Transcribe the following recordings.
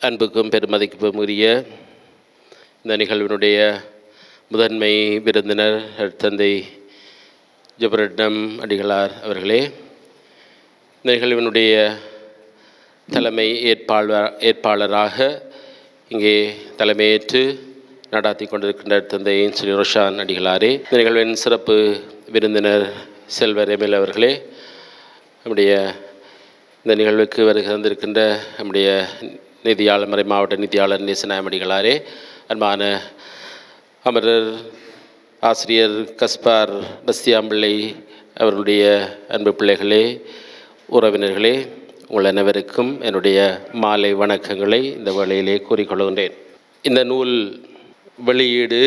அன்புக்கும் பெருமதிக்கும் உரிய இந்த நிகழ்வினுடைய முதன்மை விருந்தினர் தந்தை ஜபரட்னம் அடிகளார் அவர்களே இந்த நிகழ்வினுடைய தலைமை ஏற்பாளர் ஏற்பாளராக இங்கே தலைமையேற்று நடாத்தி கொண்டிருக்கின்ற தந்தை ஸ்ரீ ரோஷான் அடிகளாரே இந்த நிகழ்வின் சிறப்பு விருந்தினர் செல்வர் எம்எல் அவர்களே நம்முடைய இந்த நிகழ்வுக்கு வருகை தந்திருக்கின்ற நம்முடைய நிதியாளர் மறை மாவட்ட நிதியாளர் நேசநாயம் அடிகளாரே அன்பான அமரர் ஆசிரியர் கஸ்பார் பஸ்தியாம்பிள்ளை அவர்களுடைய அன்பு பிள்ளைகளே உறவினர்களே உங்கள் அனைவருக்கும் என்னுடைய மாலை வணக்கங்களை இந்த வேளையிலே கூறிக்கொள்கின்றேன் இந்த நூல் வெளியீடு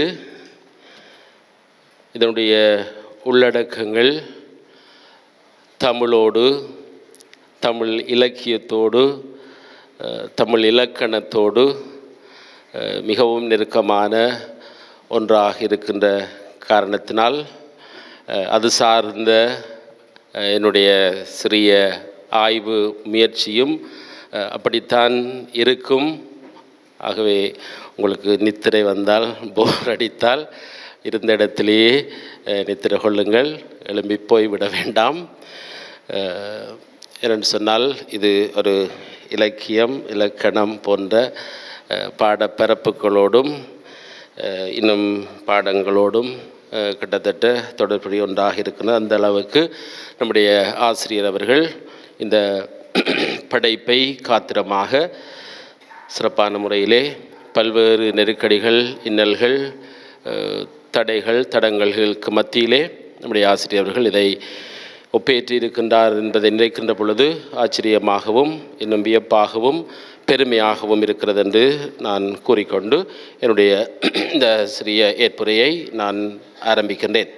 இதனுடைய உள்ளடக்கங்கள் தமிழோடு தமிழ் இலக்கியத்தோடு அஹ், தமிழ் இலக்கணத்தோடு அஹ், மிகவும் நெருக்கமான ஒன்றாக இருக்கின்ற காரணத்தினால் அஹ், அது சார்ந்த அஹ், என்னுடைய சிறிய ஆய்வு முயற்சியும் அஹ், அப்படித்தான் இருக்கும் ஆகவே உங்களுக்கு நித்திரை வந்தால் போர் அடித்தால் இருந்த இடத்திலேயே அஹ், நித்திரை கொள்ளுங்கள் எழும்பி போய்விட வேண்டாம் அஹ், என்னென்னு சொன்னால் இது ஒரு இலக்கியம் இலக்கணம் போன்ற அஹ், பாடப்பரப்புகளோடும் அஹ், இன்னும் பாடங்களோடும் அஹ், கிட்டத்தட்ட தொடர்புடைய ஒன்றாக இருக்கிறது அந்த அளவுக்கு நம்முடைய ஆசிரியர் அவர்கள் இந்த படைப்பை காத்திரமாக சிறப்பான முறையிலே பல்வேறு நெருக்கடிகள் இன்னல்கள் அஹ், தடைகள் தடங்கல்களுக்கு மத்தியிலே நம்முடைய ஆசிரியர் அவர்கள் இதை ஒப்பேற்றி இருக்கின்றார் என்பதை நினைக்கின்ற பொழுது ஆச்சரியமாகவும் இன்னும் வியப்பாகவும் பெருமையாகவும் இருக்கிறது என்று நான் கூறிக்கொண்டு என்னுடைய இந்த சிறிய ஏற்புரையை நான் ஆரம்பிக்கின்றேன்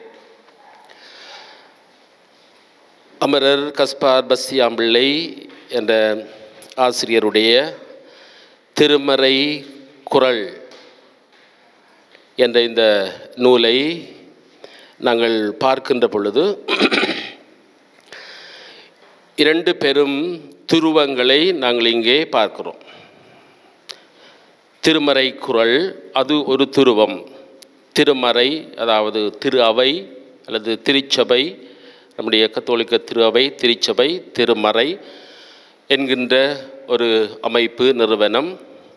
அமரர் கஸ்பார் பஸ்தியாம்பிள்ளை என்ற ஆசிரியருடைய திருமறை குரல் என்ற இந்த நூலை நாங்கள் பார்க்கின்ற பொழுது இரண்டு பெரும் துருவங்களை நாங்கள் இங்கே பார்க்கிறோம் திருமறை குரல் அது ஒரு துருவம் திருமறை அதாவது திரு அவை அல்லது திருச்சபை நம்முடைய கத்தோலிக்க திரு அவை திருச்சபை திருமறை என்கின்ற ஒரு அமைப்பு நிறுவனம்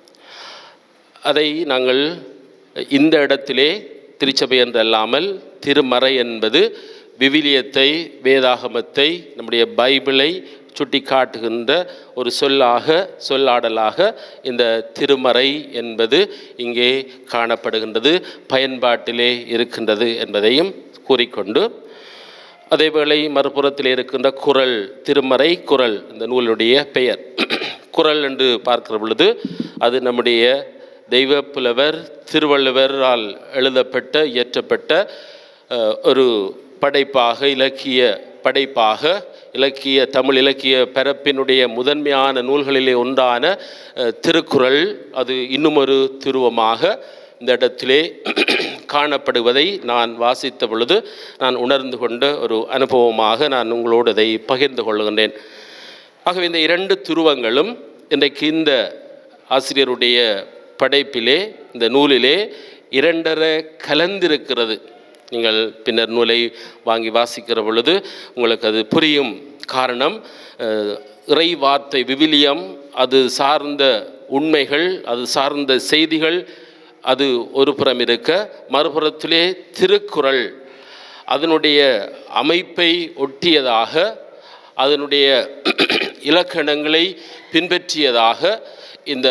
அதை நாங்கள் இந்த இடத்திலே திருச்சபை என்றல்லாமல் திருமறை என்பது விவிலியத்தை வேதாகமத்தை நம்முடைய பைபிளை சுட்டி காட்டுகின்ற ஒரு சொல்லாக சொல்லாடலாக இந்த திருமறை என்பது இங்கே காணப்படுகின்றது பயன்பாட்டிலே இருக்கின்றது என்பதையும் கூறிக்கொண்டு அதேவேளை மறுபுறத்தில் இருக்கின்ற குரல் திருமறை குரல் இந்த நூலுடைய பெயர் குரல் என்று பார்க்கிற பொழுது அது நம்முடைய தெய்வ புலவர் திருவள்ளுவரால் எழுதப்பட்ட இயற்றப்பட்ட அஹ், ஒரு படைப்பாக இலக்கிய படைப்பாக இலக்கிய தமிழ் இலக்கிய பரப்பினுடைய முதன்மையான நூல்களிலே ஒன்றான அஹ், திருக்குறள் அது இன்னும் ஒரு துருவமாக இந்த இடத்திலே காணப்படுவதை நான் வாசித்த பொழுது நான் உணர்ந்து கொண்ட ஒரு அனுபவமாக நான் உங்களோடு அதை பகிர்ந்து கொள்கின்றேன் ஆகவே இந்த இரண்டு துருவங்களும் இன்றைக்கு இந்த ஆசிரியருடைய படைப்பிலே இந்த நூலிலே இரண்டரை கலந்திருக்கிறது நீங்கள் பின்னர் நூலை வாங்கி வாசிக்கிற பொழுது உங்களுக்கு அது புரியும் காரணம் அஹ், இறை வார்த்தை விவிலியம் அது சார்ந்த உண்மைகள் அது சார்ந்த செய்திகள் அது ஒரு புறம் இருக்க மறுபுறத்திலே திருக்குறள் அதனுடைய அமைப்பை ஒட்டியதாக அதனுடைய இலக்கணங்களை பின்பற்றியதாக இந்த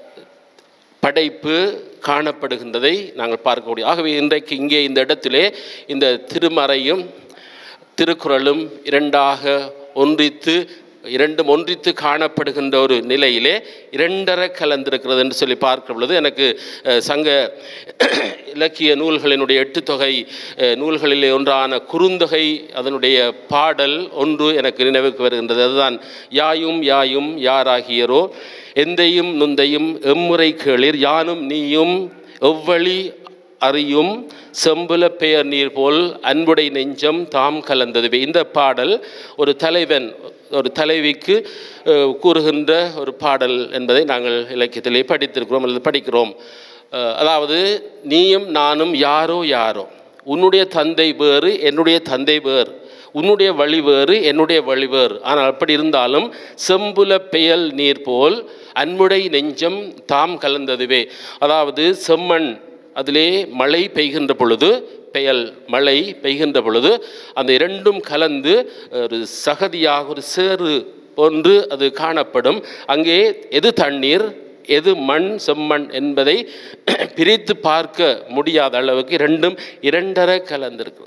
படைப்பு காணப்படுகின்றதை நாங்கள் பார்க்கக்கூடிய ஆகவே இன்றைக்கு இங்கே இந்த இடத்திலே இந்த திருமறையும் திருக்குறளும் இரண்டாக ஒன்றித்து இரண்டும் ஒன்றித்து காணப்படுகின்ற ஒரு நிலையிலே இரண்டரை கலந்திருக்கிறது என்று சொல்லி பார்க்கிற பொழுது எனக்கு அஹ், சங்க இலக்கிய நூல்களினுடைய எட்டு தொகை அஹ், நூல்களிலே ஒன்றான குறுந்தொகை அதனுடைய பாடல் ஒன்று எனக்கு நினைவுக்கு வருகின்றது அதுதான் யாயும் யாயும் யாராகியரோ எந்தையும் நுந்தையும் எம்முறை கேளிர் யானும் நீயும் எவ்வழி அறியும் செம்புல பெயர் நீர் போல் அன்புடை நெஞ்சம் தாம் கலந்ததுவே இந்த பாடல் ஒரு தலைவன் ஒரு தலைவிக்கு அஹ், கூறுகின்ற ஒரு பாடல் என்பதை நாங்கள் இலக்கியத்திலே படித்திருக்கிறோம் அல்லது படிக்கிறோம் அஹ், அதாவது நீயும் நானும் யாரோ யாரோ உன்னுடைய தந்தை வேறு என்னுடைய தந்தை வேறு உன்னுடைய வழி வேறு என்னுடைய வழி வேறு ஆனால் அப்படி இருந்தாலும் செம்புல பெயல் நீர் போல் அன்புடை நெஞ்சம் தாம் கலந்ததுவே அதாவது செம்மண் அதிலே மழை பெய்கின்ற பொழுது பெயல் மழை பெய்கின்ற பொழுது அந்த இரண்டும் கலந்து ஒரு சகதியாக ஒரு சேறு போன்று அது காணப்படும் அங்கே எது தண்ணீர் எது மண் செம்மண் என்பதை பிரித்து பார்க்க முடியாத அளவுக்கு இரண்டும் இரண்டரை கலந்திருக்கு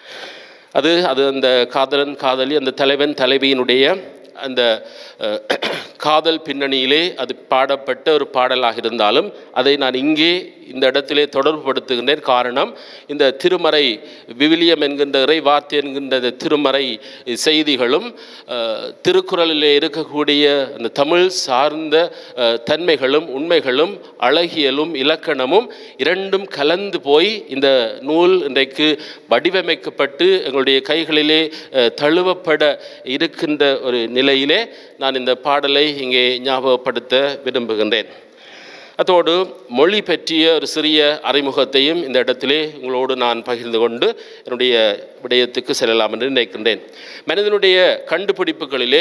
அது அது அந்த காதலன் காதலி அந்த தலைவன் தலைவியினுடைய அந்த அஹ், காதல் பின்னணியிலே அது பாடப்பட்ட ஒரு பாடலாக இருந்தாலும் அதை நான் இங்கே இந்த இடத்திலே தொடர்புபடுத்துகின்றேன் காரணம் இந்த திருமறை விவிலியம் என்கின்ற இறை வார்த்தை என்கின்ற இந்த திருமறை செய்திகளும் அஹ், திருக்குறளிலே இருக்கக்கூடிய அந்த தமிழ் சார்ந்த அஹ், தன்மைகளும் உண்மைகளும் அழகியலும் இலக்கணமும் இரண்டும் கலந்து போய் இந்த நூல் இன்றைக்கு வடிவமைக்கப்பட்டு எங்களுடைய கைகளிலே அஹ், தழுவப்பட இருக்கின்ற ஒரு நிலையிலே நான் இந்த பாடலை இங்கே ஞாபகப்படுத்த விரும்புகின்றேன் அதோடு மொழி பற்றிய ஒரு சிறிய அறிமுகத்தையும் இந்த இடத்திலே உங்களோடு நான் பகிர்ந்து கொண்டு என்னுடைய விடயத்துக்கு செல்லலாம் என்று நினைக்கின்றேன் மனிதனுடைய கண்டுபிடிப்புகளிலே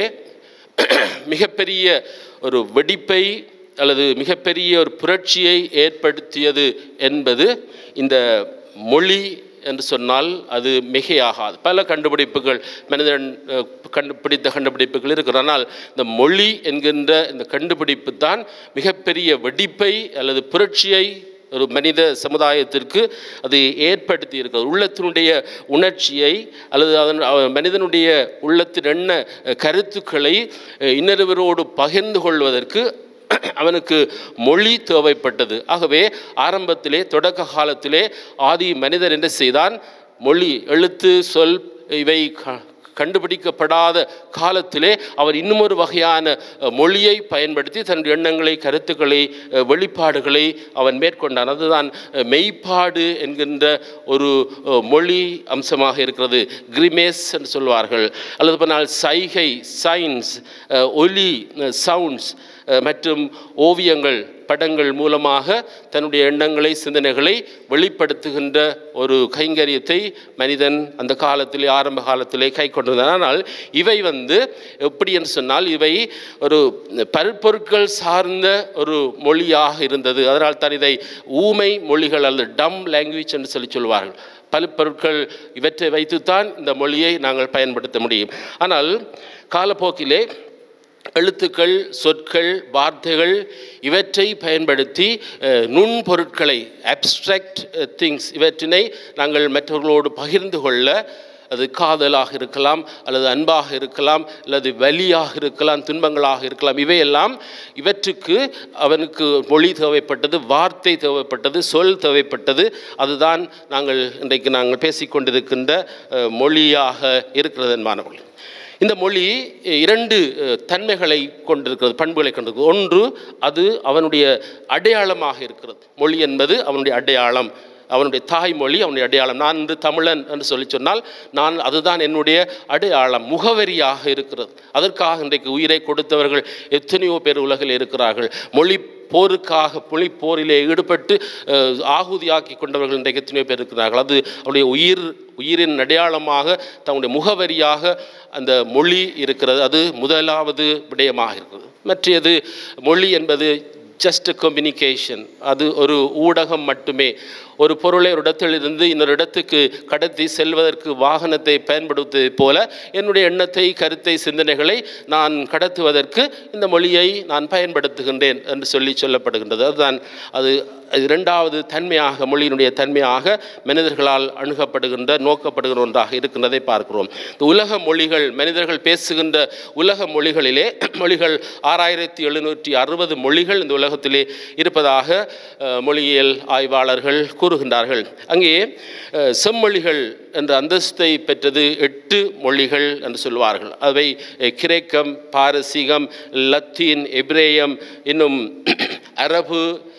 மிகப்பெரிய ஒரு வெடிப்பை அல்லது மிகப்பெரிய ஒரு புரட்சியை ஏற்படுத்தியது என்பது இந்த மொழி என்று சொன்னால் அது மிகையாகாது பல கண்டுபிடிப்புகள் மனிதன் அஹ், கண்டுபிடித்த கண்டுபிடிப்புகள் இருக்கிறது ஆனால் இந்த மொழி என்கின்ற இந்த கண்டுபிடிப்பு தான் மிகப்பெரிய வெடிப்பை அல்லது புரட்சியை ஒரு மனித சமுதாயத்திற்கு அது ஏற்படுத்தி இருக்கிறது உள்ளத்தினுடைய உணர்ச்சியை அல்லது அதன் அவ- மனிதனுடைய உள்ளத்தின் என்ன அஹ், கருத்துக்களை அஹ், இன்னொருவரோடு பகிர்ந்து கொள்வதற்கு அவனுக்கு மொழி தேவைப்பட்டது ஆகவே ஆரம்பத்திலே தொடக்க காலத்திலே ஆதி மனிதர் என்ன செய்தான் மொழி எழுத்து சொல் இவை க- கண்டுபிடிக்கப்படாத காலத்திலே அவர் இன்னும் ஒரு வகையான அஹ், மொழியை பயன்படுத்தி தன்னுடைய எண்ணங்களை கருத்துக்களை அஹ், வெளிப்பாடுகளை அவன் மேற்கொண்டான் அதுதான் அஹ், மெய்ப்பாடு என்கின்ற ஒரு அஹ், மொழி அம்சமாக இருக்கிறது கிரிமேஸ் என்று சொல்வார்கள் அல்லது போனால் சைகை சைன்ஸ் ஒலி சவுண்ட்ஸ் மற்றும் ஓவியங்கள் படங்கள் மூலமாக தன்னுடைய எண்ணங்களை சிந்தனைகளை வெளிப்படுத்துகின்ற ஒரு கைங்கரியத்தை மனிதன் அந்த காலத்திலே ஆரம்ப காலத்திலே கை கொண்டிருந்தான் ஆனால் இவை வந்து எப்படி என்று சொன்னால் இவை ஒரு பல்பொருட்கள் சார்ந்த ஒரு மொழியாக இருந்தது அதனால் தான் இதை ஊமை மொழிகள் அல்லது டம் லாங்குவேஜ் என்று சொல்லி சொல்வார்கள் பல்பொருட்கள் இவற்றை வைத்துத்தான் இந்த மொழியை நாங்கள் பயன்படுத்த முடியும் ஆனால் காலப்போக்கிலே எழுத்துக்கள் சொற்கள் வார்த்தைகள் இவற்றை பயன்படுத்தி அஹ், நுண்பொருட்களை அப்ஸ்ட்ரக்ட் திங்ஸ் இவற்றினை நாங்கள் மற்றவர்களோடு பகிர்ந்து கொள்ள அது காதலாக இருக்கலாம் அல்லது அன்பாக இருக்கலாம் அல்லது வலியாக இருக்கலாம் துன்பங்களாக இருக்கலாம் இவையெல்லாம் இவற்றுக்கு அவனுக்கு மொழி தேவைப்பட்டது வார்த்தை தேவைப்பட்டது சொல் தேவைப்பட்டது அதுதான் நாங்கள் இன்றைக்கு நாங்கள் பேசிக்கொண்டிருக்கின்ற அஹ், மொழியாக இருக்கிறது மாணவர்கள் இந்த மொழி இரண்டு அஹ், தன்மைகளை கொண்டிருக்கிறது பண்புகளை கொண்டிருக்கிறது ஒன்று அது அவனுடைய அடையாளமாக இருக்கிறது மொழி என்பது அவனுடைய அடையாளம் அவனுடைய தாய்மொழி அவனுடைய அடையாளம் நான் இன்று தமிழன் என்று சொல்லி சொன்னால் நான் அதுதான் என்னுடைய அடையாளம் முகவரியாக இருக்கிறது அதற்காக இன்றைக்கு உயிரை கொடுத்தவர்கள் எத்தனையோ பேர் உலகில் இருக்கிறார்கள் மொழி போருக்காக மொழி போரிலே ஈடுபட்டு அஹ், ஆகுதியாக்கி கொண்டவர்கள் இன்றைக்கு எத்தனையோ பேர் இருக்கிறார்கள் அது அவருடைய உயிர் உயிரின் அடையாளமாக தன்னுடைய முகவரியாக அந்த மொழி இருக்கிறது அது முதலாவது விடயமாக இருக்கிறது மற்றது மொழி என்பது ஜஸ்ட் கம்யூனிகேஷன் அது ஒரு ஊடகம் மட்டுமே ஒரு பொருளை ஒரு இடத்திலிருந்து இன்னொரு இடத்துக்கு கடத்தி செல்வதற்கு வாகனத்தை பயன்படுத்துவதைப் போல என்னுடைய எண்ணத்தை கருத்தை சிந்தனைகளை நான் கடத்துவதற்கு இந்த மொழியை நான் பயன்படுத்துகின்றேன் என்று சொல்லி சொல்லப்படுகின்றது அதுதான் அது அது இரண்டாவது தன்மையாக மொழியினுடைய தன்மையாக மனிதர்களால் அணுகப்படுகின்ற நோக்கப்படுகிற ஒன்றாக இருக்கின்றதை பார்க்கிறோம் இந்த உலக மொழிகள் மனிதர்கள் பேசுகின்ற உலக மொழிகளிலே மொழிகள் ஆறாயிரத்தி எழுநூற்றி அறுபது மொழிகள் இந்த உலகத்திலே இருப்பதாக அஹ், மொழியியல் ஆய்வாளர்கள் கூறுகின்றார்கள் அங்கே அஹ், செம்மொழிகள் என்ற அந்தஸ்தை பெற்றது எட்டு மொழிகள் என்று சொல்வார்கள் அவை அஹ், கிரேக்கம் பாரசீகம் லத்தீன் எபிரேயம் இன்னும் அரபு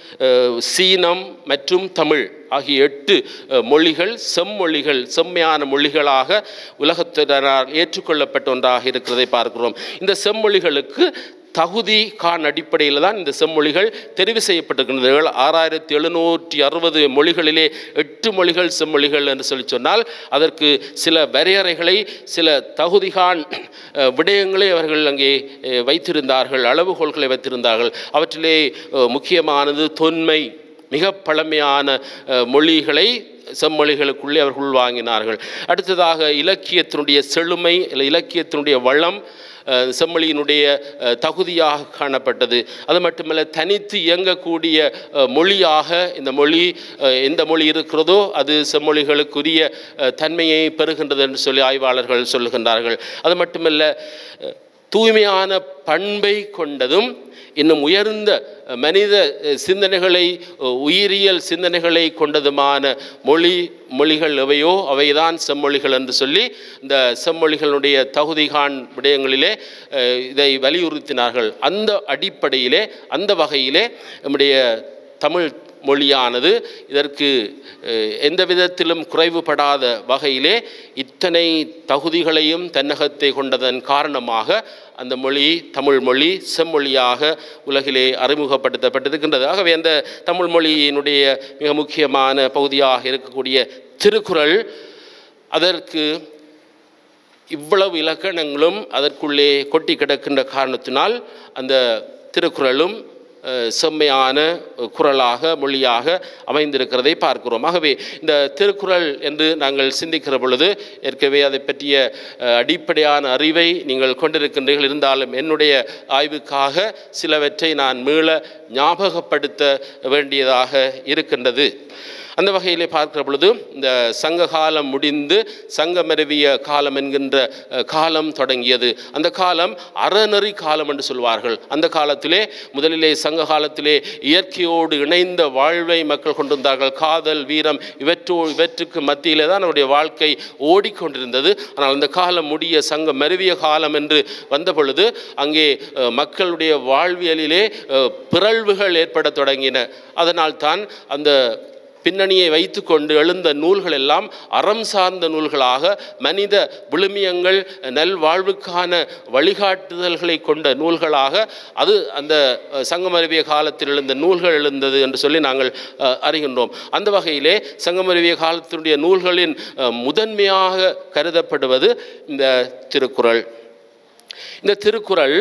அஹ், சீனம் மற்றும் தமிழ் ஆகிய எட்டு அஹ், மொழிகள் செம்மொழிகள் செம்மையான மொழிகளாக உலகத்தினரால் ஏற்றுக்கொள்ளப்பட்ட ஒன்றாக இருக்கிறதை பார்க்கிறோம் இந்த செம்மொழிகளுக்கு தகுதி கான் அடிப்படையில் தான் இந்த செம்மொழிகள் தெரிவு செய்யப்பட்டிருக்கின்றன ஆறாயிரத்தி எழுநூற்றி அறுபது மொழிகளிலே எட்டு மொழிகள் செம்மொழிகள் என்று சொல்லி சொன்னால் அதற்கு சில வரையறைகளை சில தகுதிகான் அஹ், விடயங்களை அவர்கள் அங்கே அஹ், வைத்திருந்தார்கள் அளவுகோல்களை வைத்திருந்தார்கள் அவற்றிலே அஹ், முக்கியமானது தொன்மை மிக பழமையான அஹ், மொழிகளை செம்மொழிகளுக்குள்ளே அவர்கள் உள்வாங்கினார்கள் அடுத்ததாக இலக்கியத்தினுடைய செழுமை இல்லை இலக்கியத்தினுடைய வளம் அஹ், செம்மொழியினுடைய அஹ், தகுதியாக காணப்பட்டது அது மட்டுமல்ல தனித்து இயங்கக்கூடிய அஹ், மொழியாக இந்த மொழி அஹ், எந்த மொழி இருக்கிறதோ அது செம்மொழிகளுக்குரிய அஹ், தன்மையை பெறுகின்றது என்று சொல்லி ஆய்வாளர்கள் சொல்லுகின்றார்கள் அது மட்டுமல்ல அஹ், தூய்மையான பண்பை கொண்டதும் இன்னும் உயர்ந்த அஹ், மனித அஹ், சிந்தனைகளை அஹ், உயிரியல் சிந்தனைகளை கொண்டதுமான மொழி மொழிகள் எவையோ அவைதான் செம்மொழிகள் என்று சொல்லி இந்த செம்மொழிகளுடைய தகுதிகான் விடயங்களிலே அஹ், இதை வலியுறுத்தினார்கள் அந்த அடிப்படையிலே அந்த வகையிலே நம்முடைய தமிழ் மொழியானது இதற்கு அஹ், எந்த விதத்திலும் குறைவுபடாத வகையிலே இத்தனை தகுதிகளையும் தன்னகத்தை கொண்டதன் காரணமாக அந்த மொழி தமிழ் மொழி செம்மொழியாக உலகிலே அறிமுகப்படுத்தப்பட்டிருக்கின்றது ஆகவே அந்த தமிழ் மொழியினுடைய மிக முக்கியமான பகுதியாக இருக்கக்கூடிய திருக்குறள் அதற்கு இவ்வளவு இலக்கணங்களும் அதற்குள்ளே கொட்டி கிடக்கின்ற காரணத்தினால் அந்த திருக்குறளும் அஹ், செம்மையான குரலாக மொழியாக அமைந்திருக்கிறதை பார்க்கிறோம் ஆகவே இந்த திருக்குறள் என்று நாங்கள் சிந்திக்கிற பொழுது ஏற்கனவே அதை பற்றிய அஹ், அடிப்படையான அறிவை நீங்கள் கொண்டிருக்கின்றீர்கள் இருந்தாலும் என்னுடைய ஆய்வுக்காக சிலவற்றை நான் மீள ஞாபகப்படுத்த வேண்டியதாக இருக்கின்றது அந்த வகையிலே பார்க்கிற பொழுது இந்த சங்க காலம் முடிந்து சங்கமருவிய காலம் என்கின்ற அஹ், காலம் தொடங்கியது அந்த காலம் அறநெறி காலம் என்று சொல்வார்கள் அந்த காலத்திலே முதலிலே சங்க காலத்திலே இயற்கையோடு இணைந்த வாழ்வை மக்கள் கொண்டிருந்தார்கள் காதல் வீரம் இவற்றோ இவற்றுக்கு மத்தியிலே தான் அவருடைய வாழ்க்கை ஓடிக்கொண்டிருந்தது ஆனால் அந்த காலம் முடிய சங்க மருவிய காலம் என்று வந்த பொழுது அங்கே அஹ், மக்களுடைய வாழ்வியலிலே அஹ், பிறழ்வுகள் ஏற்படத் தொடங்கின அதனால் தான் அந்த பின்னணியை வைத்துக்கொண்டு எழுந்த நூல்கள் எல்லாம் அறம் சார்ந்த நூல்களாக மனித விழுமியங்கள் நல்வாழ்வுக்கான வழிகாட்டுதல்களை கொண்ட நூல்களாக அது அந்த அஹ், சங்கமருவிய காலத்தில் எழுந்த நூல்கள் எழுந்தது என்று சொல்லி நாங்கள் அஹ், அறிகின்றோம் அந்த வகையிலே சங்கமருவிய காலத்தினுடைய நூல்களின் அஹ், முதன்மையாக கருதப்படுவது இந்த திருக்குறள் இந்த திருக்குறள்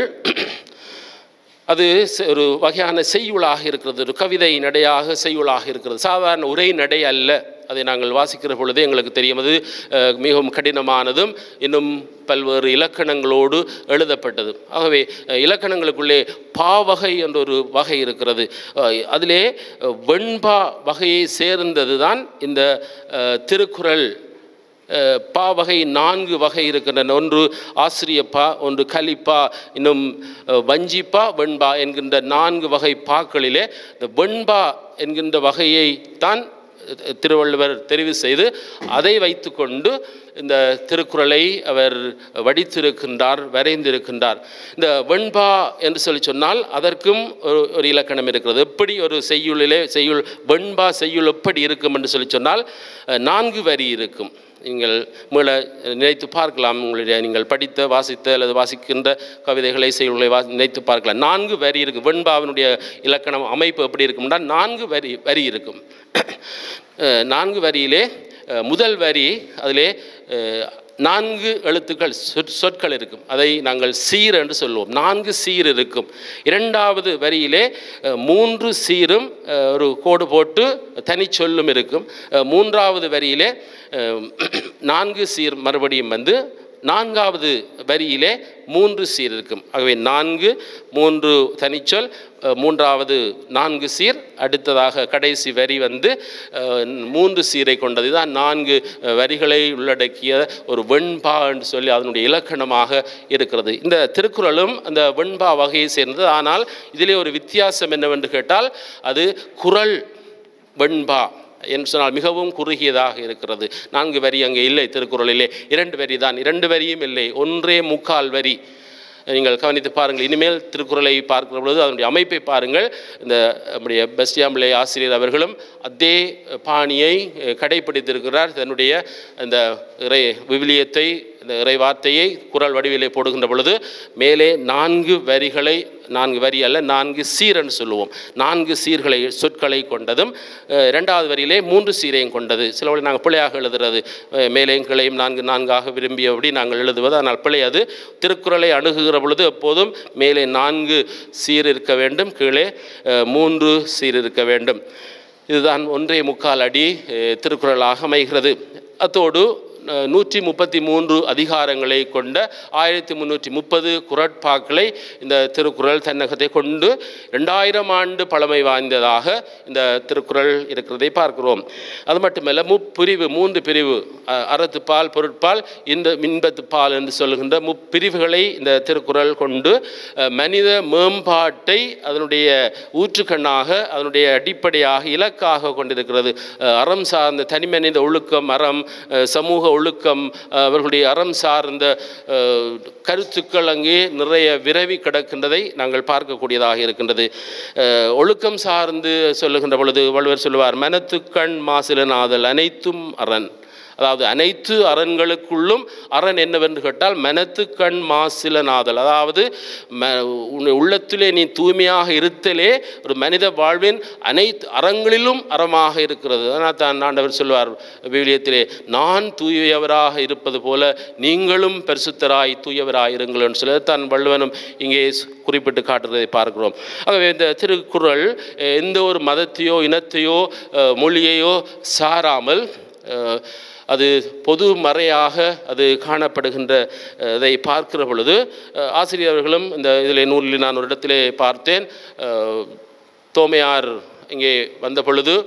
அது செ- ஒரு வகையான செய்யுளாக இருக்கிறது ஒரு கவிதை நடையாக செய்யுளாக இருக்கிறது சாதாரண உரை நடை அல்ல அதை நாங்கள் வாசிக்கிற பொழுதே எங்களுக்கு தெரியும் அது அஹ், மிகவும் கடினமானதும் இன்னும் பல்வேறு இலக்கணங்களோடு எழுதப்பட்டது ஆகவே அஹ், இலக்கணங்களுக்குள்ளே பாவகை என்ற ஒரு வகை இருக்கிறது அஹ், அதிலே அஹ், வெண்பா வகையை சேர்ந்தது தான் இந்த அஹ், திருக்குறள் அஹ், பா வகை நான்கு வகை இருக்கின்றன ஒன்று ஆசிரியப்பா ஒன்று கலிப்பா இன்னும் அஹ், வஞ்சிப்பா வெண்பா என்கின்ற நான்கு வகை பாக்களிலே இந்த வெண்பா என்கின்ற வகையை தான் அஹ், திருவள்ளுவர் தெரிவு செய்து அதை வைத்துக்கொண்டு இந்த திருக்குறளை அவர் வடித்திருக்கின்றார் வரைந்திருக்கின்றார் இந்த வெண்பா என்று சொல்லி சொன்னால் அதற்கும் ஒரு ஒரு இலக்கணம் இருக்கிறது எப்படி ஒரு செய்யுளிலே செய்யுள் வெண்பா செய்யுள் எப்படி இருக்கும் என்று சொல்லி சொன்னால் அஹ், நான்கு வரி இருக்கும் நீங்கள் மீள நினைத்து பார்க்கலாம் உங்களுடைய நீங்கள் படித்த வாசித்த அல்லது வாசிக்கின்ற கவிதைகளை செய்யுள்களை வா நினைத்து பார்க்கலாம் நான்கு வரி இருக்கும் வெண்பாவினுடைய இலக்கணம் அமைப்பு எப்படி இருக்கும்னா நான்கு வரி வரி இருக்கும் அஹ், நான்கு வரியிலே அஹ், முதல் வரி அதிலே அஹ், நான்கு எழுத்துக்கள் சொற் சொற்கள் இருக்கும் அதை நாங்கள் சீர் என்று சொல்லுவோம் நான்கு சீர் இருக்கும் இரண்டாவது வரியிலே அஹ், மூன்று சீரும் அஹ், ஒரு கோடு போட்டு தனிச்சொல்லும் இருக்கும் அஹ், மூன்றாவது வரியிலே அஹ், நான்கு சீர் மறுபடியும் வந்து நான்காவது வரியிலே மூன்று சீர் இருக்கும் ஆகவே நான்கு மூன்று தனிச்சொல் அஹ், மூன்றாவது நான்கு சீர் அடுத்ததாக கடைசி வரி வந்து அஹ், மூன்று சீரை கொண்டது தான் நான்கு அஹ், வரிகளை உள்ளடக்கிய ஒரு வெண்பா என்று சொல்லி அதனுடைய இலக்கணமாக இருக்கிறது இந்த திருக்குறளும் அந்த வெண்பா வகையை சேர்ந்தது ஆனால் இதிலே ஒரு வித்தியாசம் என்னவென்று கேட்டால் அது குறள் வெண்பா என்று சொன்னால் மிகவும் குறுகியதாக இருக்கிறது நான்கு வரி அங்கே இல்லை திருக்குறளிலே இரண்டு வரி தான் இரண்டு வரியும் இல்லை ஒன்றே முக்கால் வரி நீங்கள் கவனித்து பாருங்கள் இனிமேல் திருக்குறளை பார்க்கிற பொழுது அதனுடைய அமைப்பை பாருங்கள் இந்த நம்முடைய பெஸ்டியாம்பிளை ஆசிரியர் அவர்களும் அதே பாணியை அஹ், கடைப்பிடித்திருக்கிறார் தன்னுடைய இந்த இறை விவிலியத்தை இந்த இறை வார்த்தையை குரல் வடிவிலே போடுகின்ற பொழுது மேலே நான்கு வரிகளை நான்கு வரி அல்ல நான்கு சீரன்னு சொல்லுவோம் நான்கு சீர்களை சொற்களை கொண்டதும் அஹ், இரண்டாவது வரியிலே மூன்று சீரையும் கொண்டது சில வழி நாங்கள் பிழையாக எழுதுறது அஹ், மேலேயும் கிளையும் நான்கு நான்காக விரும்பியபடி நாங்கள் எழுதுவது ஆனால் பிழை அது திருக்குறளை அணுகுகிற பொழுது எப்போதும் மேலே நான்கு சீர் இருக்க வேண்டும் கீழே அஹ், மூன்று சீர் இருக்க வேண்டும் இதுதான் ஒன்றே முக்கால் அடி அஹ், திருக்குறளாக அமைகிறது அத்தோடு அஹ், நூற்றி முப்பத்தி மூன்று அதிகாரங்களை கொண்ட ஆயிரத்தி முந்நூற்றி முப்பது குரட்பாக்களை இந்த திருக்குறள் தன்னகத்தை கொண்டு ரெண்டாயிரம் ஆண்டு பழமை வாய்ந்ததாக இந்த திருக்குறள் இருக்கிறதை பார்க்கிறோம் அது மட்டுமல்ல முப்பிரிவு மூன்று பிரிவு அஹ், அறத்துப்பால் பொருட்பால் இந்த மின்பத்துப்பால் என்று சொல்லுகின்ற முப்பிரிவுகளை இந்த திருக்குறள் கொண்டு அஹ், மனித மேம்பாட்டை அதனுடைய ஊற்றுக்கண்ணாக அதனுடைய அடிப்படையாக இலக்காக கொண்டிருக்கிறது அஹ், அறம் சார்ந்த தனிமனித ஒழுக்கம் அறம் அஹ், சமூக ஒழுக்கம் அஹ், அவர்களுடைய அறம் சார்ந்த அஹ், கருத்துக்கள் அங்கே நிறைய விரவி கிடக்கின்றதை நாங்கள் பார்க்கக்கூடியதாக இருக்கின்றது அஹ், ஒழுக்கம் சார்ந்து சொல்லுகின்ற பொழுது வள்ளுவர் சொல்லுவார் மனத்துக்கண் மாசிலனாதல் அனைத்தும் அரண் அதாவது அனைத்து அரண்களுக்குள்ளும் அரண் என்னவென்று கேட்டால் மனத்து கண் மாசிலனாதல் அதாவது ம உன் உள்ளத்திலே நீ தூய்மையாக இருத்தலே ஒரு மனித வாழ்வின் அனைத்து அறங்களிலும் அறமாக இருக்கிறது அதனால் தான் ஆண்டவர் சொல்வார் விவிலியத்திலே நான் தூயவராக இருப்பது போல நீங்களும் பரிசுத்தராய் தூயவராய் இருங்கள்னு சொல்லி தான் வள்ளுவனும் இங்கே குறிப்பிட்டு காட்டுறதை பார்க்கிறோம் ஆகவே இந்த திருக்குறள் அஹ், எந்த ஒரு மதத்தையோ இனத்தையோ அஹ், மொழியையோ சாராமல் அஹ், அது பொது மறையாக அது காணப்படுகின்ற அஹ், இதை பார்க்கிற பொழுது அஹ், ஆசிரியர் அவர்களும் இந்த இதில் நூலில் நான் ஒரு இடத்திலே பார்த்தேன் அஹ், தோமையார் இங்கே வந்த பொழுது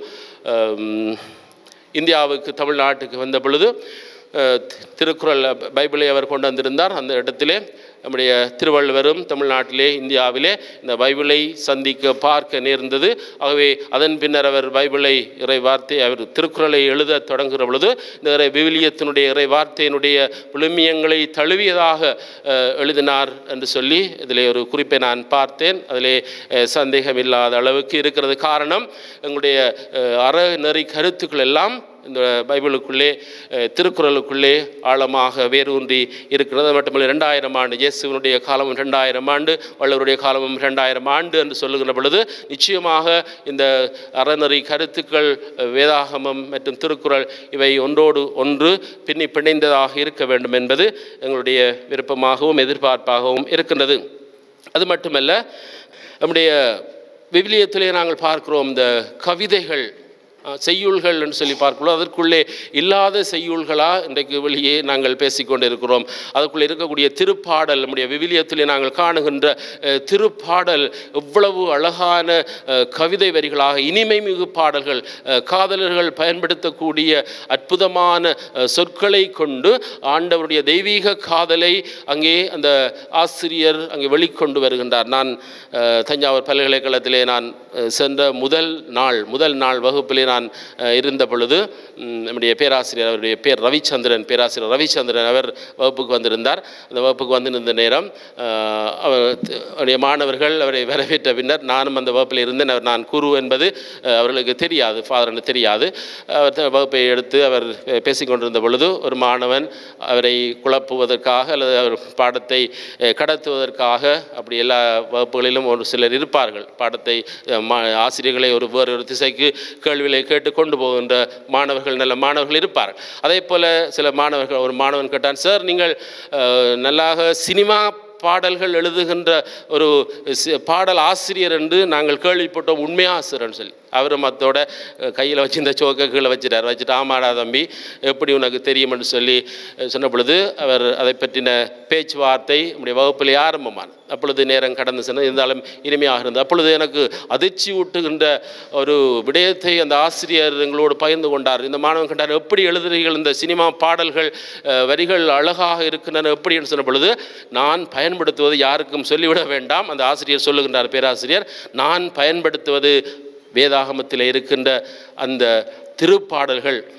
அம், இந்தியாவுக்கு தமிழ்நாட்டுக்கு வந்த பொழுது அஹ், திருக்குறள் பைபிளை அவர் கொண்டு வந்திருந்தார் அந்த இடத்திலே நம்முடைய திருவள்ளுவரும் தமிழ்நாட்டிலே இந்தியாவிலே இந்த பைபிளை சந்திக்க பார்க்க நேர்ந்தது ஆகவே அதன் பின்னர் அவர் பைபிளை இறை வார்த்தை அவர் திருக்குறளை எழுத தொடங்குகிற பொழுது இந்த இறை விவிலியத்தினுடைய இறை வார்த்தையினுடைய விழுமியங்களை தழுவியதாக அஹ், எழுதினார் என்று சொல்லி இதிலே ஒரு குறிப்பை நான் பார்த்தேன் அதிலே அஹ், சந்தேகமில்லாத அளவுக்கு இருக்கிறது காரணம் எங்களுடைய அஹ், அறநெறி கருத்துக்கள் எல்லாம் இந்த பைபிளுக்குள்ளே அஹ், திருக்குறளுக்குள்ளே ஆழமாக வேரூன்றி இருக்கிறது அது மட்டுமல்ல ரெண்டாயிரம் ஆண்டு இயேசுவினுடைய காலமும் ரெண்டாயிரம் ஆண்டு வள்ளுவருடைய காலமும் ரெண்டாயிரம் ஆண்டு என்று சொல்லுகின்ற பொழுது நிச்சயமாக இந்த அறநெறி கருத்துக்கள் அஹ், வேதாகமம் மற்றும் திருக்குறள் இவை ஒன்றோடு ஒன்று பின்னி பிணைந்ததாக இருக்க வேண்டும் என்பது எங்களுடைய விருப்பமாகவும் எதிர்பார்ப்பாகவும் இருக்கின்றது அது மட்டுமல்ல நம்முடைய விவிலியத்திலே நாங்கள் பார்க்கிறோம் இந்த கவிதைகள் அஹ், செய்யுள்கள் என்று சொல்லி பார்க்கிறோம் அதற்குள்ளே இல்லாத செய்யுள்களா இன்றைக்கு வெளியே நாங்கள் பேசிக்கொண்டு இருக்கிறோம் அதுக்குள்ளே இருக்கக்கூடிய திருப்பாடல் நம்முடைய விவிலியத்திலே நாங்கள் காணுகின்ற அஹ், திருப்பாடல் எவ்வளவு அழகான அஹ், கவிதை வரிகளாக இனிமை மிகு பாடல்கள் அஹ், காதலர்கள் பயன்படுத்தக்கூடிய அற்புதமான அஹ், சொற்களை கொண்டு ஆண்டவருடைய தெய்வீக காதலை அங்கே அந்த ஆசிரியர் அங்கே வெளிக்கொண்டு வருகின்றார் நான் அஹ், தஞ்சாவூர் பல்கலைக்கழகத்திலே நான் அஹ், சென்ற முதல் நாள் முதல் நாள் வகுப்பிலே நான் அஹ், இருந்த பொழுது ம், நம்முடைய பேராசிரியர் அவருடைய பேர் ரவிச்சந்திரன் பேராசிரியர் ரவிச்சந்திரன் அவர் வகுப்புக்கு வந்திருந்தார் அந்த வகுப்புக்கு வந்திருந்த நேரம் அஹ், அவர் அவருடைய மாணவர்கள் அவரை வரவேற்ற பின்னர் நானும் அந்த வகுப்பில் இருந்தேன் அவர் நான் குரு என்பது அஹ், அவர்களுக்கு தெரியாது ஃபாதர்னு தெரியாது அவர் த- வகுப்பை எடுத்து அவர் அஹ், பேசிக்கொண்டிருந்த பொழுது ஒரு மாணவன் அவரை குழப்புவதற்காக அல்லது அவர் பாடத்தை அஹ், கடத்துவதற்காக அப்படி எல்லா வகுப்புகளிலும் ஒரு சிலர் இருப்பார்கள் பாடத்தை அஹ், மா ஆசிரியர்களை ஒரு வேறு ஒரு திசைக்கு கேள்விகளை கேட்டு கொண்டு போகின்ற மாணவர்கள் நல்ல மாணவர்கள் இருப்பார்கள் அதே போல் சில மாணவர்கள் ஒரு மாணவன் கேட்டான் சார் நீங்கள் அஹ், நல்லாக சினிமா பாடல்கள் எழுதுகின்ற ஒரு சி- பாடல் ஆசிரியர் என்று நாங்கள் கேள்விப்பட்டோம் உண்மையா ஆசிரியர்னு சொல்லி அவரும் அத்தோட கையில் வச்சு இந்த சோக்கை கீழே வச்சுட்டார் வச்சுட்டு ஆமாடா தம்பி எப்படி உனக்கு தெரியும்னு சொல்லி அஹ், சொன்ன பொழுது அவர் அதை பற்றின பேச்சுவார்த்தை நம்முடைய வகுப்பிலே ஆரம்பமான அப்பொழுது நேரம் கடந்து சென்று இருந்தாலும் இனிமையாக இருந்தது அப்பொழுது எனக்கு அதிர்ச்சி ஊட்டுகின்ற ஒரு விடயத்தை அந்த ஆசிரியர் எங்களோடு பகிர்ந்து கொண்டார் இந்த மாணவன் கண்டார் எப்படி எழுதுறீர்கள் இந்த சினிமா பாடல்கள் அஹ், வரிகள் அழகாக இருக்கின்றன எப்படின்னு சொன்ன பொழுது நான் பயன்படுத்துவது யாருக்கும் சொல்லிவிட வேண்டாம் அந்த ஆசிரியர் சொல்லுகின்றார் பேராசிரியர் நான் பயன்படுத்துவது வேதாகமத்தில் இருக்கின்ற அந்த திருப்பாடல்கள்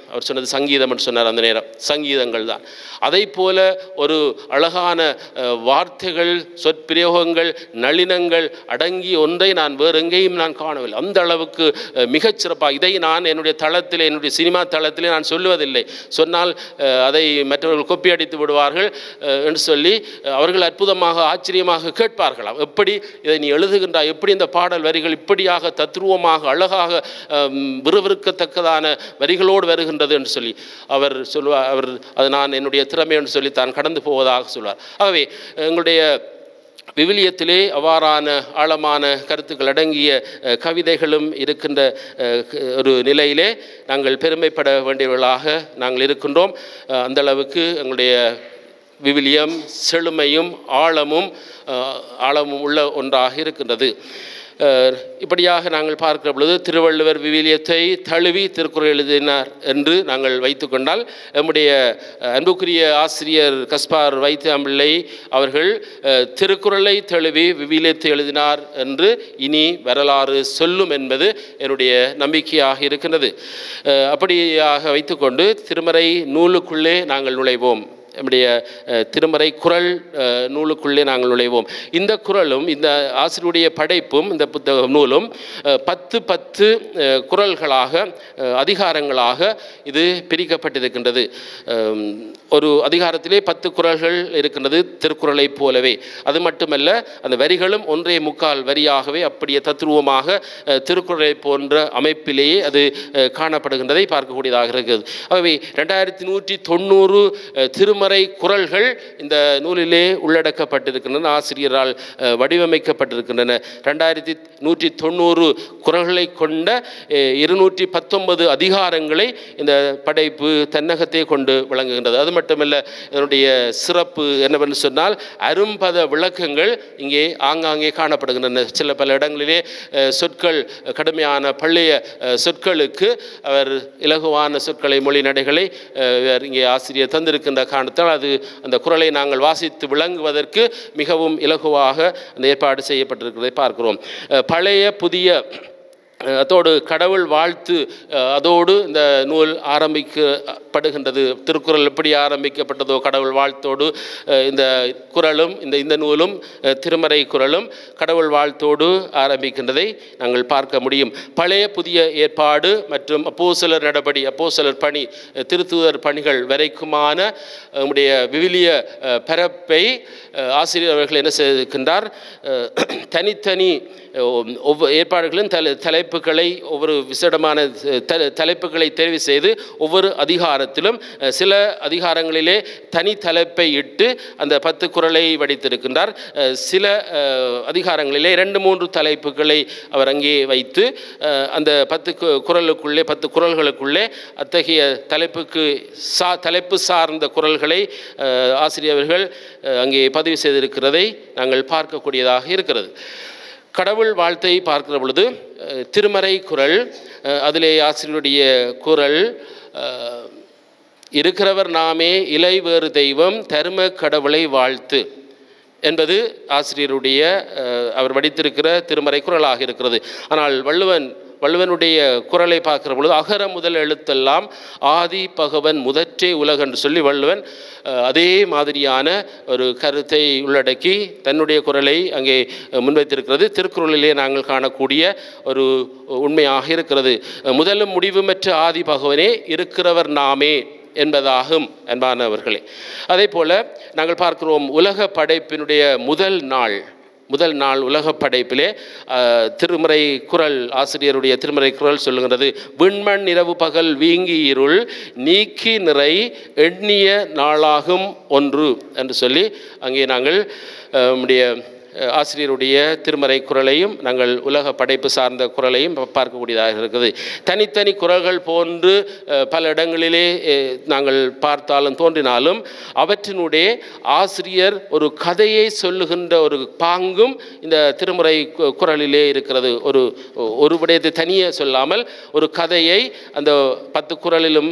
அவர் சொன்னது சங்கீதம் என்று சொன்னார் அந்த நேரம் சங்கீதங்கள் தான் அதை போல ஒரு அழகான அஹ், வார்த்தைகள் சொற்பிரயோகங்கள் நளினங்கள் அடங்கிய ஒன்றை நான் வேறு எங்கேயும் நான் காணவில்லை அந்த அளவுக்கு அஹ், மிகச் சிறப்பாக இதை நான் என்னுடைய தளத்திலே என்னுடைய சினிமா தளத்திலே நான் சொல்லுவதில்லை சொன்னால் அஹ், அதை மற்றவர்கள் கொப்பி அடித்து விடுவார்கள் அஹ், என்று சொல்லி அஹ், அவர்கள் அற்புதமாக ஆச்சரியமாக கேட்பார்களாம் எப்படி இதை நீ எழுதுகின்றாய் எப்படி இந்த பாடல் வரிகள் இப்படியாக தத்ரூபமாக அழகாக அஹ், விறுவிறுக்கத்தக்கதான வரிகளோடு வருகின்றது என்று சொல்லி அவர் சொல்லுவார் அவர் அது நான் என்னுடைய திறமை என்று சொல்லி தான் கடந்து போவதாக சொல்வார் ஆகவே எங்களுடைய விவிலியத்திலே அவ்வாறான ஆழமான கருத்துக்கள் அடங்கிய அஹ், கவிதைகளும் இருக்கின்ற அஹ், க- ஒரு நிலையிலே நாங்கள் பெருமைப்பட வேண்டியவர்களாக நாங்கள் இருக்கின்றோம் அஹ், அந்த அளவுக்கு எங்களுடைய விவிலியம் செழுமையும் ஆழமும் அஹ், ஆழமும் உள்ள ஒன்றாக இருக்கின்றது அஹ், இப்படியாக நாங்கள் பார்க்கிற பொழுது திருவள்ளுவர் விவிலியத்தை தழுவி திருக்குறள் எழுதினார் என்று நாங்கள் வைத்துக்கொண்டால் நம்முடைய அஹ், அன்புக்குரிய ஆசிரியர் கஸ்பார் வைத்தியம்பிள்ளை அவர்கள் அஹ், திருக்குறளை தழுவி விவிலியத்தை எழுதினார் என்று இனி வரலாறு சொல்லும் என்பது என்னுடைய நம்பிக்கையாக இருக்கின்றது அஹ், அப்படியாக வைத்துக்கொண்டு திருமறை நூலுக்குள்ளே நாங்கள் நுழைவோம் நம்முடைய அஹ், திருமறை குறள் அஹ், நூலுக்குள்ளே நாங்கள் நுழைவோம் இந்த குறளும் இந்த ஆசிரியருடைய படைப்பும் இந்த புத்தக நூலும் அஹ், பத்து பத்து அஹ், குறள்களாக அஹ், அதிகாரங்களாக இது பிரிக்கப்பட்டிருக்கின்றது அம், ஒரு அதிகாரத்திலே பத்து குறள்கள் இருக்கின்றது திருக்குறளைப் போலவே அது மட்டுமல்ல அந்த வரிகளும் ஒன்றே முக்கால் வரியாகவே அப்படியே தத்ரூபமாக அஹ், திருக்குறளை போன்ற அமைப்பிலேயே அது அஹ், காணப்படுகின்றதை பார்க்கக்கூடியதாக இருக்கிறது ஆகவே ரெண்டாயிரத்தி நூற்றி தொண்ணூறு அஹ், திருமறை குறள்கள் இந்த நூலிலே உள்ளடக்கப்பட்டிருக்கின்றன ஆசிரியரால் அஹ், வடிவமைக்கப்பட்டிருக்கின்றன ரெண்டாயிரத்தி நூற்றி தொண்ணூறு குறள்களை கொண்ட அஹ், இருநூற்றி பத்தொன்பது அதிகாரங்களை இந்த படைப்பு தன்னகத்தை கொண்டு விளங்குகின்றது அது மட்டுமல்ல இதனுடைய சிறப்பு என்னவென்று சொன்னால் அரும்பத விளக்கங்கள் இங்கே ஆங்காங்கே காணப்படுகின்றன சில பல இடங்களிலே அஹ், சொற்கள் கடுமையான பழைய அஹ், சொற்களுக்கு அவர் இலகுவான சொற்களை மொழி நடைகளை அஹ், இவர் இங்கே ஆசிரியர் தந்திருக்கின்ற காரணத்தால் அது அந்த குறளை நாங்கள் வாசித்து விளங்குவதற்கு மிகவும் இலகுவாக அந்த ஏற்பாடு செய்யப்பட்டிருக்கிறதை பார்க்கிறோம் அஹ், பழைய புதிய அஹ், அதோடு கடவுள் வாழ்த்து அஹ், அதோடு இந்த நூல் ஆரம்பிக்கப்படுகின்றது திருக்குறள் எப்படி ஆரம்பிக்கப்பட்டதோ கடவுள் வாழ்த்தோடு அஹ், இந்த குறளும் இந்த இந்த நூலும் அஹ், திருமறை குறளும் கடவுள் வாழ்த்தோடு ஆரம்பிக்கின்றதை நாங்கள் பார்க்க முடியும் பழைய புதிய ஏற்பாடு மற்றும் அப்போஸ்தலர் நடபடி அப்போஸ்தலர் பணி அஹ், திருத்துதர் பணிகள் வரைக்குமான நம்முடைய விவிலிய அஹ், பரப்பை அஹ், ஆசிரியர் அவர்கள் என்ன செய்திருக்கின்றார் அஹ், தனித்தனி அஹ், ஒவ்வொரு ஏற்பாடுகளும் தலை தலைப்புகளை ஒவ்வொரு விசேடமான த- தலைப்புகளை தெரிவு செய்து ஒவ்வொரு அதிகாரத்திலும் அஹ், சில அதிகாரங்களிலே தனி தலைப்பை இட்டு அந்த பத்து குறளை வடித்திருக்கின்றார் அஹ், சில அஹ், அதிகாரங்களிலே இரண்டு மூன்று தலைப்புகளை அவர் அங்கே வைத்து அஹ், அந்த பத்து கு- குறளுக்குள்ளே பத்து குறள்களுக்குள்ளே அத்தகைய தலைப்புக்கு சா தலைப்பு சார்ந்த குறள்களை அஹ், ஆசிரியர்கள் அஹ், அங்கே பதிவு செய்திருக்கிறதை நாங்கள் பார்க்கக்கூடியதாக இருக்கிறது கடவுள் வாழ்த்தை பார்க்கிற பொழுது அஹ், திருமறை குறள் அஹ், அதிலே ஆசிரியருடைய குறள் அஹ், இருக்கிறவர் நாமே இலை வேறு தெய்வம் தர்ம கடவுளை வாழ்த்து என்பது ஆசிரியருடைய அஹ், அவர் வடித்திருக்கிற திருமறை குறளாக இருக்கிறது ஆனால் வள்ளுவன் வள்ளுவனுடைய குறளை பார்க்கிற பொழுது அகர முதல் எழுத்தெல்லாம் ஆதி பகவன் முதற்றே உலகு என்று சொல்லி வள்ளுவன் அஹ், அதே மாதிரியான ஒரு கருத்தை உள்ளடக்கி தன்னுடைய குறளை அங்கே அஹ், முன்வைத்திருக்கிறது திருக்குறளிலே நாங்கள் காணக்கூடிய ஒரு உண்மையாக இருக்கிறது அஹ், முதலும் முடிவுமற்ற ஆதி பகவனே இருக்கிறவர் நாமே என்பதாகும் அன்பானவர்களே அதே போல நாங்கள் பார்க்கிறோம் உலக படைப்பினுடைய முதல் நாள் முதல் நாள் உலக படைப்பிலே அஹ், திருமறை குறள் ஆசிரியருடைய திருமறை குறள் சொல்லுகிறது விண்மண் இரவு பகல் வீங்கி இருள் நீக்கி நிறை எண்ணிய நாளாகும் ஒன்று என்று சொல்லி அங்கே நாங்கள் அஹ், நம்முடைய அஹ், ஆசிரியருடைய திருமறை குறளையும் நாங்கள் உலக படைப்பு சார்ந்த குறளையும் பா- பார்க்கக்கூடியதாக இருக்குது தனித்தனி குறள்கள் போன்று அஹ், பல இடங்களிலே அஹ், நாங்கள் பார்த்தாலும் தோன்றினாலும் அவற்றினுடைய ஆசிரியர் ஒரு கதையை சொல்லுகின்ற ஒரு பாங்கும் இந்த திருமுறை கு- குறளிலே இருக்கிறது ஒரு ஒரு விடயத்தை தனியே சொல்லாமல் ஒரு கதையை அந்த பத்து குறளிலும்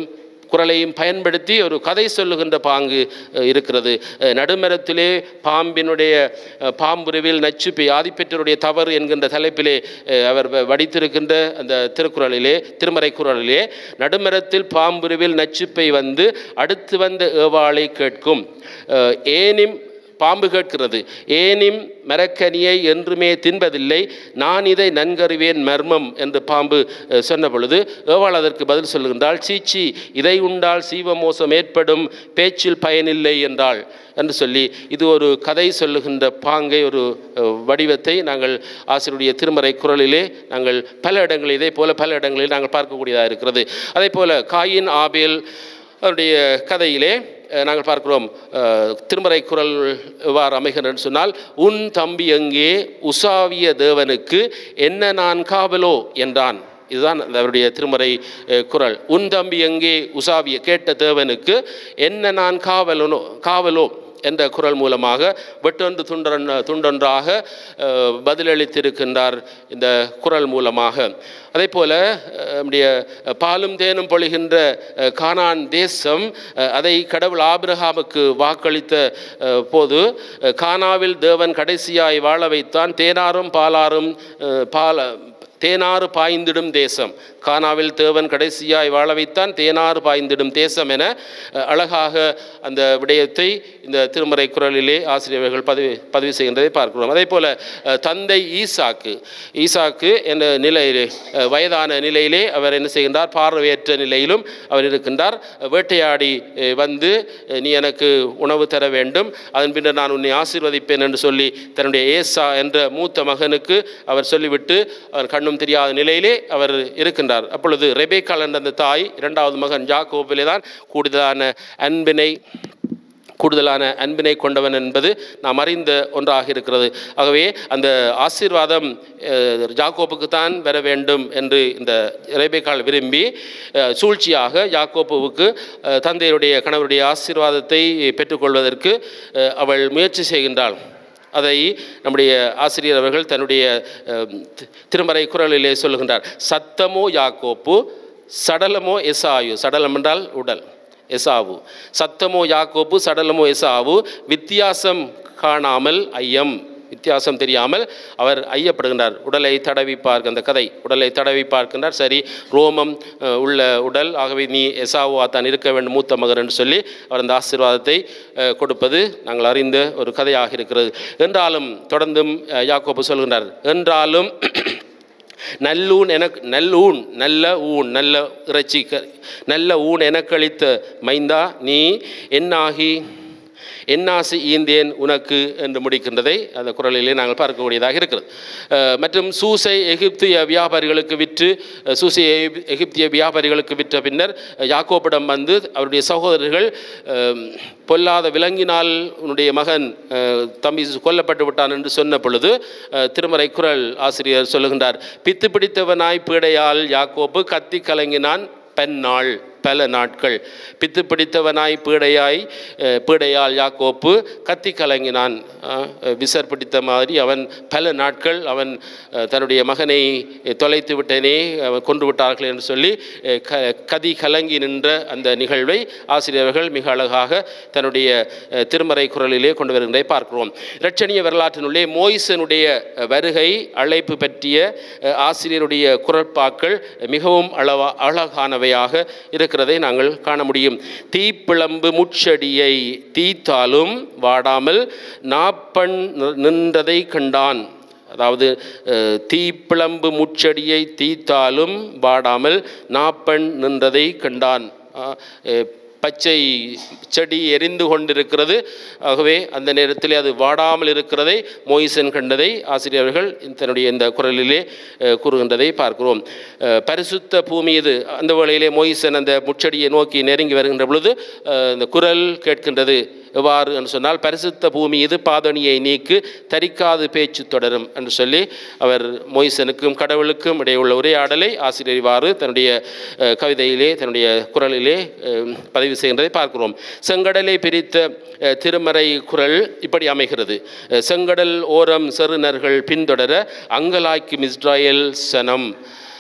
குரலையும் பயன்படுத்தி ஒரு கதை சொல்லுகின்ற பாங்கு அஹ், இருக்கிறது அஹ், நடுமரத்திலே பாம்பினுடைய அஹ், பாம்புருவில் நச்சுப்பை ஆதிப்பெற்றருடைய தவறு என்கின்ற தலைப்பிலே அஹ், அவர் வ- வடித்திருக்கின்ற அந்த திருக்குறளிலே திருமறை குறளிலே நடுமரத்தில் பாம்புருவில் நச்சுப்பை வந்து அடுத்து வந்த ஏவாளை கேட்கும் அஹ், ஏனிம் பாம்பு கேட்கிறது ஏனிம் மரக்கனியை என்றுமே தின்பதில்லை நான் இதை நன்கறிவேன் மர்மம் என்று பாம்பு அஹ், சொன்ன பொழுது ஏவாள் அதற்கு பதில் சொல்லுகின்றாள் சீச்சி இதை உண்டால் சீவமோசம் ஏற்படும் பேச்சில் பயனில்லை என்றாள் என்று சொல்லி இது ஒரு கதை சொல்லுகின்ற பாங்கை ஒரு அஹ், வடிவத்தை நாங்கள் ஆசிரியருடைய திருமறை குரலிலே நாங்கள் பல இடங்களில் இதே போல பல இடங்களில் நாங்கள் பார்க்கக்கூடியதாக இருக்கிறது அதே போல காயின் ஆபேல் அவருடைய கதையிலே அஹ், நாங்கள் பார்க்கிறோம் அஹ், திருமறை குரல் எவ்வாறு அமைகிறது சொன்னால் உன் தம்பி எங்கே உசாவிய தேவனுக்கு என்ன நான் காவலோ என்றான் இதுதான் அவருடைய திருமறை அஹ், குரல் உன் தம்பி எங்கே உசாவிய கேட்ட தேவனுக்கு என்ன நான் காவலனோ காவலோ என்ற குரல் மூலமாக வெட்டொன்று துண்டொன் துண்டொன்றாக அஹ், பதிலளித்திருக்கின்றார் இந்த குரல் மூலமாக அதே போல அஹ், நம்முடைய பாலும் தேனும் பொழிகின்ற அஹ், கானான் தேசம் அஹ், அதை கடவுள் ஆபிரகாமுக்கு வாக்களித்த அஹ், போது அஹ், கானாவில் தேவன் கடைசியாய் வாழ வைத்தான் தேனாரும் பாலாரும் அஹ், பால தேனாறு பாய்ந்திடும் தேசம் கானாவில் தேவன் கடைசியாய் வாழ வைத்தான் தேனாறு பாய்ந்திடும் தேசம் என அஹ், அழகாக அந்த விடயத்தை இந்த திருமறை குரலிலே ஆசிரியர்கள் பதிவு பதிவு செய்கின்றதை பார்க்கிறோம் அதே போல அஹ், தந்தை ஈசாக்கு ஈசாக்கு என்ற நிலையிலே அஹ், வயதான நிலையிலே அவர் என்ன செய்கின்றார் பார்வையற்ற நிலையிலும் அவர் இருக்கின்றார் வேட்டையாடி அஹ், வந்து அஹ், நீ எனக்கு உணவு தர வேண்டும் அதன் பின்னர் நான் உன்னை ஆசீர்வதிப்பேன் என்று சொல்லி தன்னுடைய ஏசா என்ற மூத்த மகனுக்கு அவர் சொல்லிவிட்டு அவர் கண்ணும் தெரியாத நிலையிலே அவர் இருக்கின்றார் அப்பொழுது ரெபேக்கால் என்ற அந்த தாய் இரண்டாவது மகன் ஜாக்கோபிலே தான் கூடுதலான அன்பினை கூடுதலான அன்பினை கொண்டவன் என்பது நாம் அறிந்த ஒன்றாக இருக்கிறது ஆகவே அந்த ஆசீர்வாதம் அஹ், ஜாக்கோப்புக்கு தான் வர வேண்டும் என்று இந்த ரேபேக்கால் விரும்பி அஹ், சூழ்ச்சியாக யாக்கோப்புவுக்கு அஹ், தந்தையுடைய கணவருடைய ஆசீர்வாதத்தை பெற்றுக்கொள்வதற்கு அஹ், அவள் முயற்சி செய்கின்றாள் அதை நம்முடைய ஆசிரியர் அவர்கள் தன்னுடைய அஹ், தி- திருமறை குரலிலே சொல்லுகின்றார் சத்தமோ யாக்கோப்பு சடலமோ எசாயு சடலம் என்றால் உடல் எசாவு சத்தமோ யாக்கோப்பு சடலமோ எசாவு வித்தியாசம் காணாமல் ஐயம் வித்தியாசம் தெரியாமல் அவர் ஐயப்படுகின்றார் உடலை தடவி பார்க்க அந்த கதை உடலை தடவி பார்க்கின்றார் சரி ரோமம் அஹ், உள்ள உடல் ஆகவே நீ எசாவா தான் இருக்க வேண்டும் மூத்த மகன் என்று சொல்லி அவர் அந்த ஆசீர்வாதத்தை அஹ், கொடுப்பது நாங்கள் அறிந்த ஒரு கதையாக இருக்கிறது என்றாலும் தொடர்ந்தும் அஹ், யாக்கோபு சொல்கின்றார் என்றாலும் நல்லூன் எனக்கு நல்லூன் நல்ல ஊன் நல்ல இறைச்சி க- நல்ல ஊன் எனக்களித்த மைந்தா நீ என்னாகி என்னாசி ஈந்தேன் உனக்கு என்று முடிக்கின்றதை அந்த குரலிலே நாங்கள் பார்க்கக்கூடியதாக இருக்கிறது அஹ், மற்றும் சூசை எகிப்திய வியாபாரிகளுக்கு விற்று அஹ், சூசை எகிப்- எகிப்திய வியாபாரிகளுக்கு விற்ற பின்னர் அஹ், யாக்கோபிடம் வந்து அவருடைய சகோதரர்கள் அஹ், பொல்லாத விலங்கினால் உன்னுடைய மகன் அஹ், தம்பி கொல்லப்பட்டு விட்டான் என்று சொன்ன பொழுது அஹ், திருமறை குரல் ஆசிரியர் சொல்லுகின்றார் பித்து பிடித்தவனாய் பீடையால் யாக்கோப்பு கத்தி கலங்கினான் பெண்ணாள் பல நாட்கள் பித்து பிடித்தவனாய் பீடையாய் அஹ், பீடையால் யாக்கோப்பு கத்தி கலங்கினான் அஹ், விசர் பிடித்த மாதிரி அவன் பல நாட்கள் அவன் அஹ், தன்னுடைய மகனை தொலைத்து விட்டனே அவன் கொன்று விட்டார்கள் என்று சொல்லி அஹ், க கதி கலங்கி நின்ற அந்த நிகழ்வை ஆசிரியர்கள் மிக அழகாக தன்னுடைய அஹ், திருமறை குரலிலே கொண்டு வருகின்றதை பார்க்கிறோம் இரட்சணிய வரலாற்றினுள்ளே மோயிசனுடைய அஹ், வருகை அழைப்பு பற்றிய அஹ், ஆசிரியருடைய குரற்பாக்கள் மிகவும் அளவா அழகானவையாக இருக்கிறதை நாங்கள் காண முடியும் தீப்பிளம்பு முட்செடியை தீத்தாலும் வாடாமல் நாப்பண் நின்றதை கண்டான் அதாவது அஹ், தீப்பிளம்பு முட்செடியை தீத்தாலும் வாடாமல் நாப்பண் நின்றதை கண்டான் அஹ், அஹ், பச்சை செடி எரிந்து கொண்டிருக்கிறது ஆகவே அந்த நேரத்தில் அது வாடாமல் இருக்கிறதை மோயிசன் கண்டதை ஆசிரியர்கள் தன்னுடைய இந்த குரலிலே அஹ், கூறுகின்றதை பார்க்கிறோம் அஹ், பரிசுத்த பூமி இது அந்த வேளையிலே மோயிசன் அந்த முச்செடியை நோக்கி நெருங்கி வருகின்ற பொழுது அஹ், இந்த குரல் கேட்கின்றது எவ்வாறு என்று சொன்னால் பரிசுத்த பூமி இது பாதணியை நீக்கு தரிக்காது பேச்சு தொடரும் என்று சொல்லி அவர் மொய்சனுக்கும் கடவுளுக்கும் இடையே உள்ள உரையாடலை ஆசிரியர் இவ்வாறு தன்னுடைய அஹ், கவிதையிலே தன்னுடைய குரலிலே அஹ், பதிவு செய்கின்றதை பார்க்கிறோம் செங்கடலை பிரித்த அஹ், திருமறை குரல் இப்படி அமைகிறது அஹ், செங்கடல் ஓரம் செருணர்கள் பின்தொடர அங்கலாய்க்கும் இஸ்ராயேல் சனம்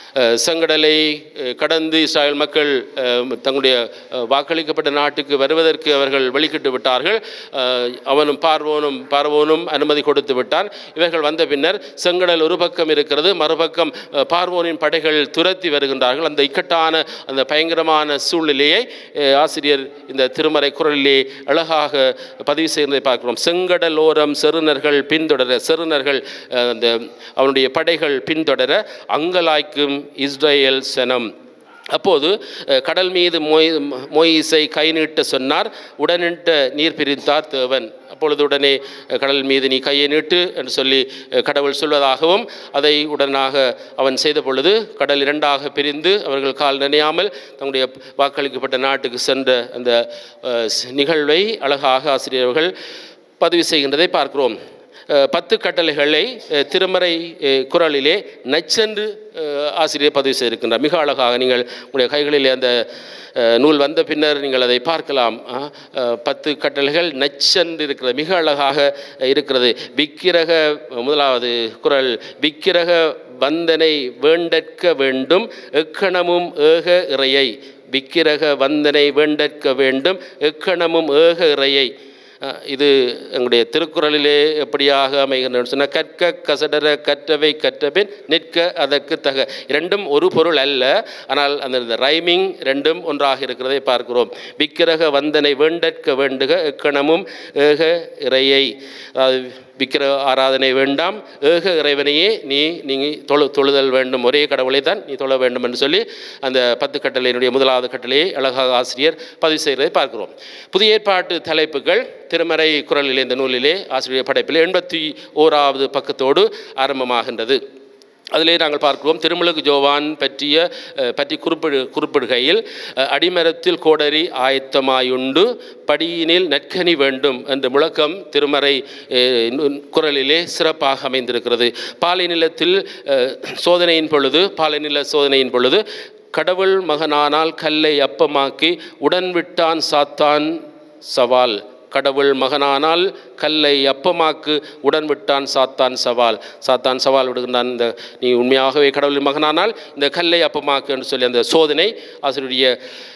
அஹ், செங்கடலை அஹ், கடந்து இஸ்ராயல் மக்கள் அஹ், தங்களுடைய அஹ், வாக்களிக்கப்பட்ட நாட்டுக்கு வருவதற்கு அவர்கள் வெளிக்கிட்டு விட்டார்கள் அஹ், அவனும் பார்வோனும் பார்வோனும் அனுமதி கொடுத்து விட்டான் இவர்கள் வந்த பின்னர் செங்கடல் ஒரு பக்கம் இருக்கிறது மறுபக்கம் அஹ், பார்வோனின் படைகள் துரத்தி வருகின்றார்கள் அந்த இக்கட்டான அந்த பயங்கரமான சூழ்நிலையை அஹ், ஆசிரியர் இந்த திருமறை குரலிலே அழகாக பதிவு செய்வதை பார்க்கிறோம் செங்கடலோரம் செருணர்கள் பின்தொடர செருணர்கள் அஹ், அந்த அவனுடைய படைகள் பின்தொடர அங்கலாய்க்கும் இஸ்ரேல் சனம் அப்போது அஹ், கடல் மீது மொய் மொயிசை கை நீட்ட சொன்னார் உடனிட்ட நீர் பிரித்தார் தேவன் அப்பொழுது உடனே அஹ், கடல் மீது நீ கையை நீட்டு என்று சொல்லி அஹ், கடவுள் சொல்வதாகவும் அதை உடனாக அவன் செய்த பொழுது கடல் இரண்டாக பிரிந்து அவர்கள் கால் நினையாமல் தங்களுடைய வாக்களிக்கப்பட்ட நாட்டுக்கு சென்ற அந்த அஹ், நிகழ்வை அழகாக ஆசிரியர்கள் பதிவு செய்கின்றதை பார்க்கிறோம் அஹ், பத்து கட்டளைகளை அஹ், திருமறை அஹ், குறளிலே நச்சென்று அஹ், ஆசிரியர் பதிவு செய்திருக்கின்றார் மிக அழகாக நீங்கள் உங்களுடைய கைகளிலே அந்த அஹ், நூல் வந்த பின்னர் நீங்கள் அதை பார்க்கலாம் அஹ், அஹ், பத்து கட்டளைகள் நச்சென்று இருக்கிறது மிக அழகாக இருக்கிறது விக்கிரக முதலாவது குறள் விக்கிரக வந்தனை வேண்டற்க வேண்டும் எக்கணமும் ஏக இறையை விக்கிரக வந்தனை வேண்டற்க வேண்டும் எக்கணமும் ஏக இறையை அஹ் இது எங்களுடைய திருக்குறளிலே எப்படியாக அமைகின்றன சொன்னால் கற்க கசடர கற்றவை கற்றபின் நிற்க அதற்கு தக இரண்டும் ஒரு பொருள் அல்ல ஆனால் அந்த ரைமிங் ரெண்டும் ஒன்றாக இருக்கிறதை பார்க்கிறோம் விக்கிரக வந்தனை வேண்டற்க வேண்டுக எக்கணமும் ஏக இறையை அதாவது விக்கிரக ஆராதனை வேண்டாம் ஏக இறைவனையே நீ நீங்கள் தொழு தொழுதல் வேண்டும் ஒரே கடவுளை தான் நீ தொழ வேண்டும் என்று சொல்லி அந்த பத்து கட்டளையினுடைய முதலாவது கட்டளையை அழகாக ஆசிரியர் பதிவு செய்கிறதை பார்க்கிறோம் புதிய ஏற்பாட்டு தலைப்புகள் திருமறை குரலிலே இந்த நூலிலே ஆசிரியர் படைப்பில் எண்பத்தி ஓராவது பக்கத்தோடு ஆரம்பமாகின்றது அதிலே நாங்கள் பார்க்கிறோம் திருமுழுக்கு ஜோவான் பற்றிய அஹ், பற்றி குறிப்பிடு குறிப்பிடுகையில் அஹ், அடிமரத்தில் கோடரி ஆயத்தமாயுண்டு படியினில் நற்கனி வேண்டும் என்ற முழக்கம் திருமறை அஹ், நு- குரலிலே சிறப்பாக அமைந்திருக்கிறது பாலைநிலத்தில் அஹ், சோதனையின் பொழுது பாலைநில சோதனையின் பொழுது கடவுள் மகனானால் கல்லை அப்பமாக்கி உடன் விட்டான் சாத்தான் சவால் கடவுள் மகனானால் கல்லை அப்பமாக்கு உடன் விட்டான் சாத்தான் சவால் சாத்தான் சவால் விடுகின்றான் இந்த நீ உண்மையாகவே கடவுளின் மகனானால் இந்த கல்லை அப்பமாக்கு என்று சொல்லி அந்த சோதனை ஆசிரியருடைய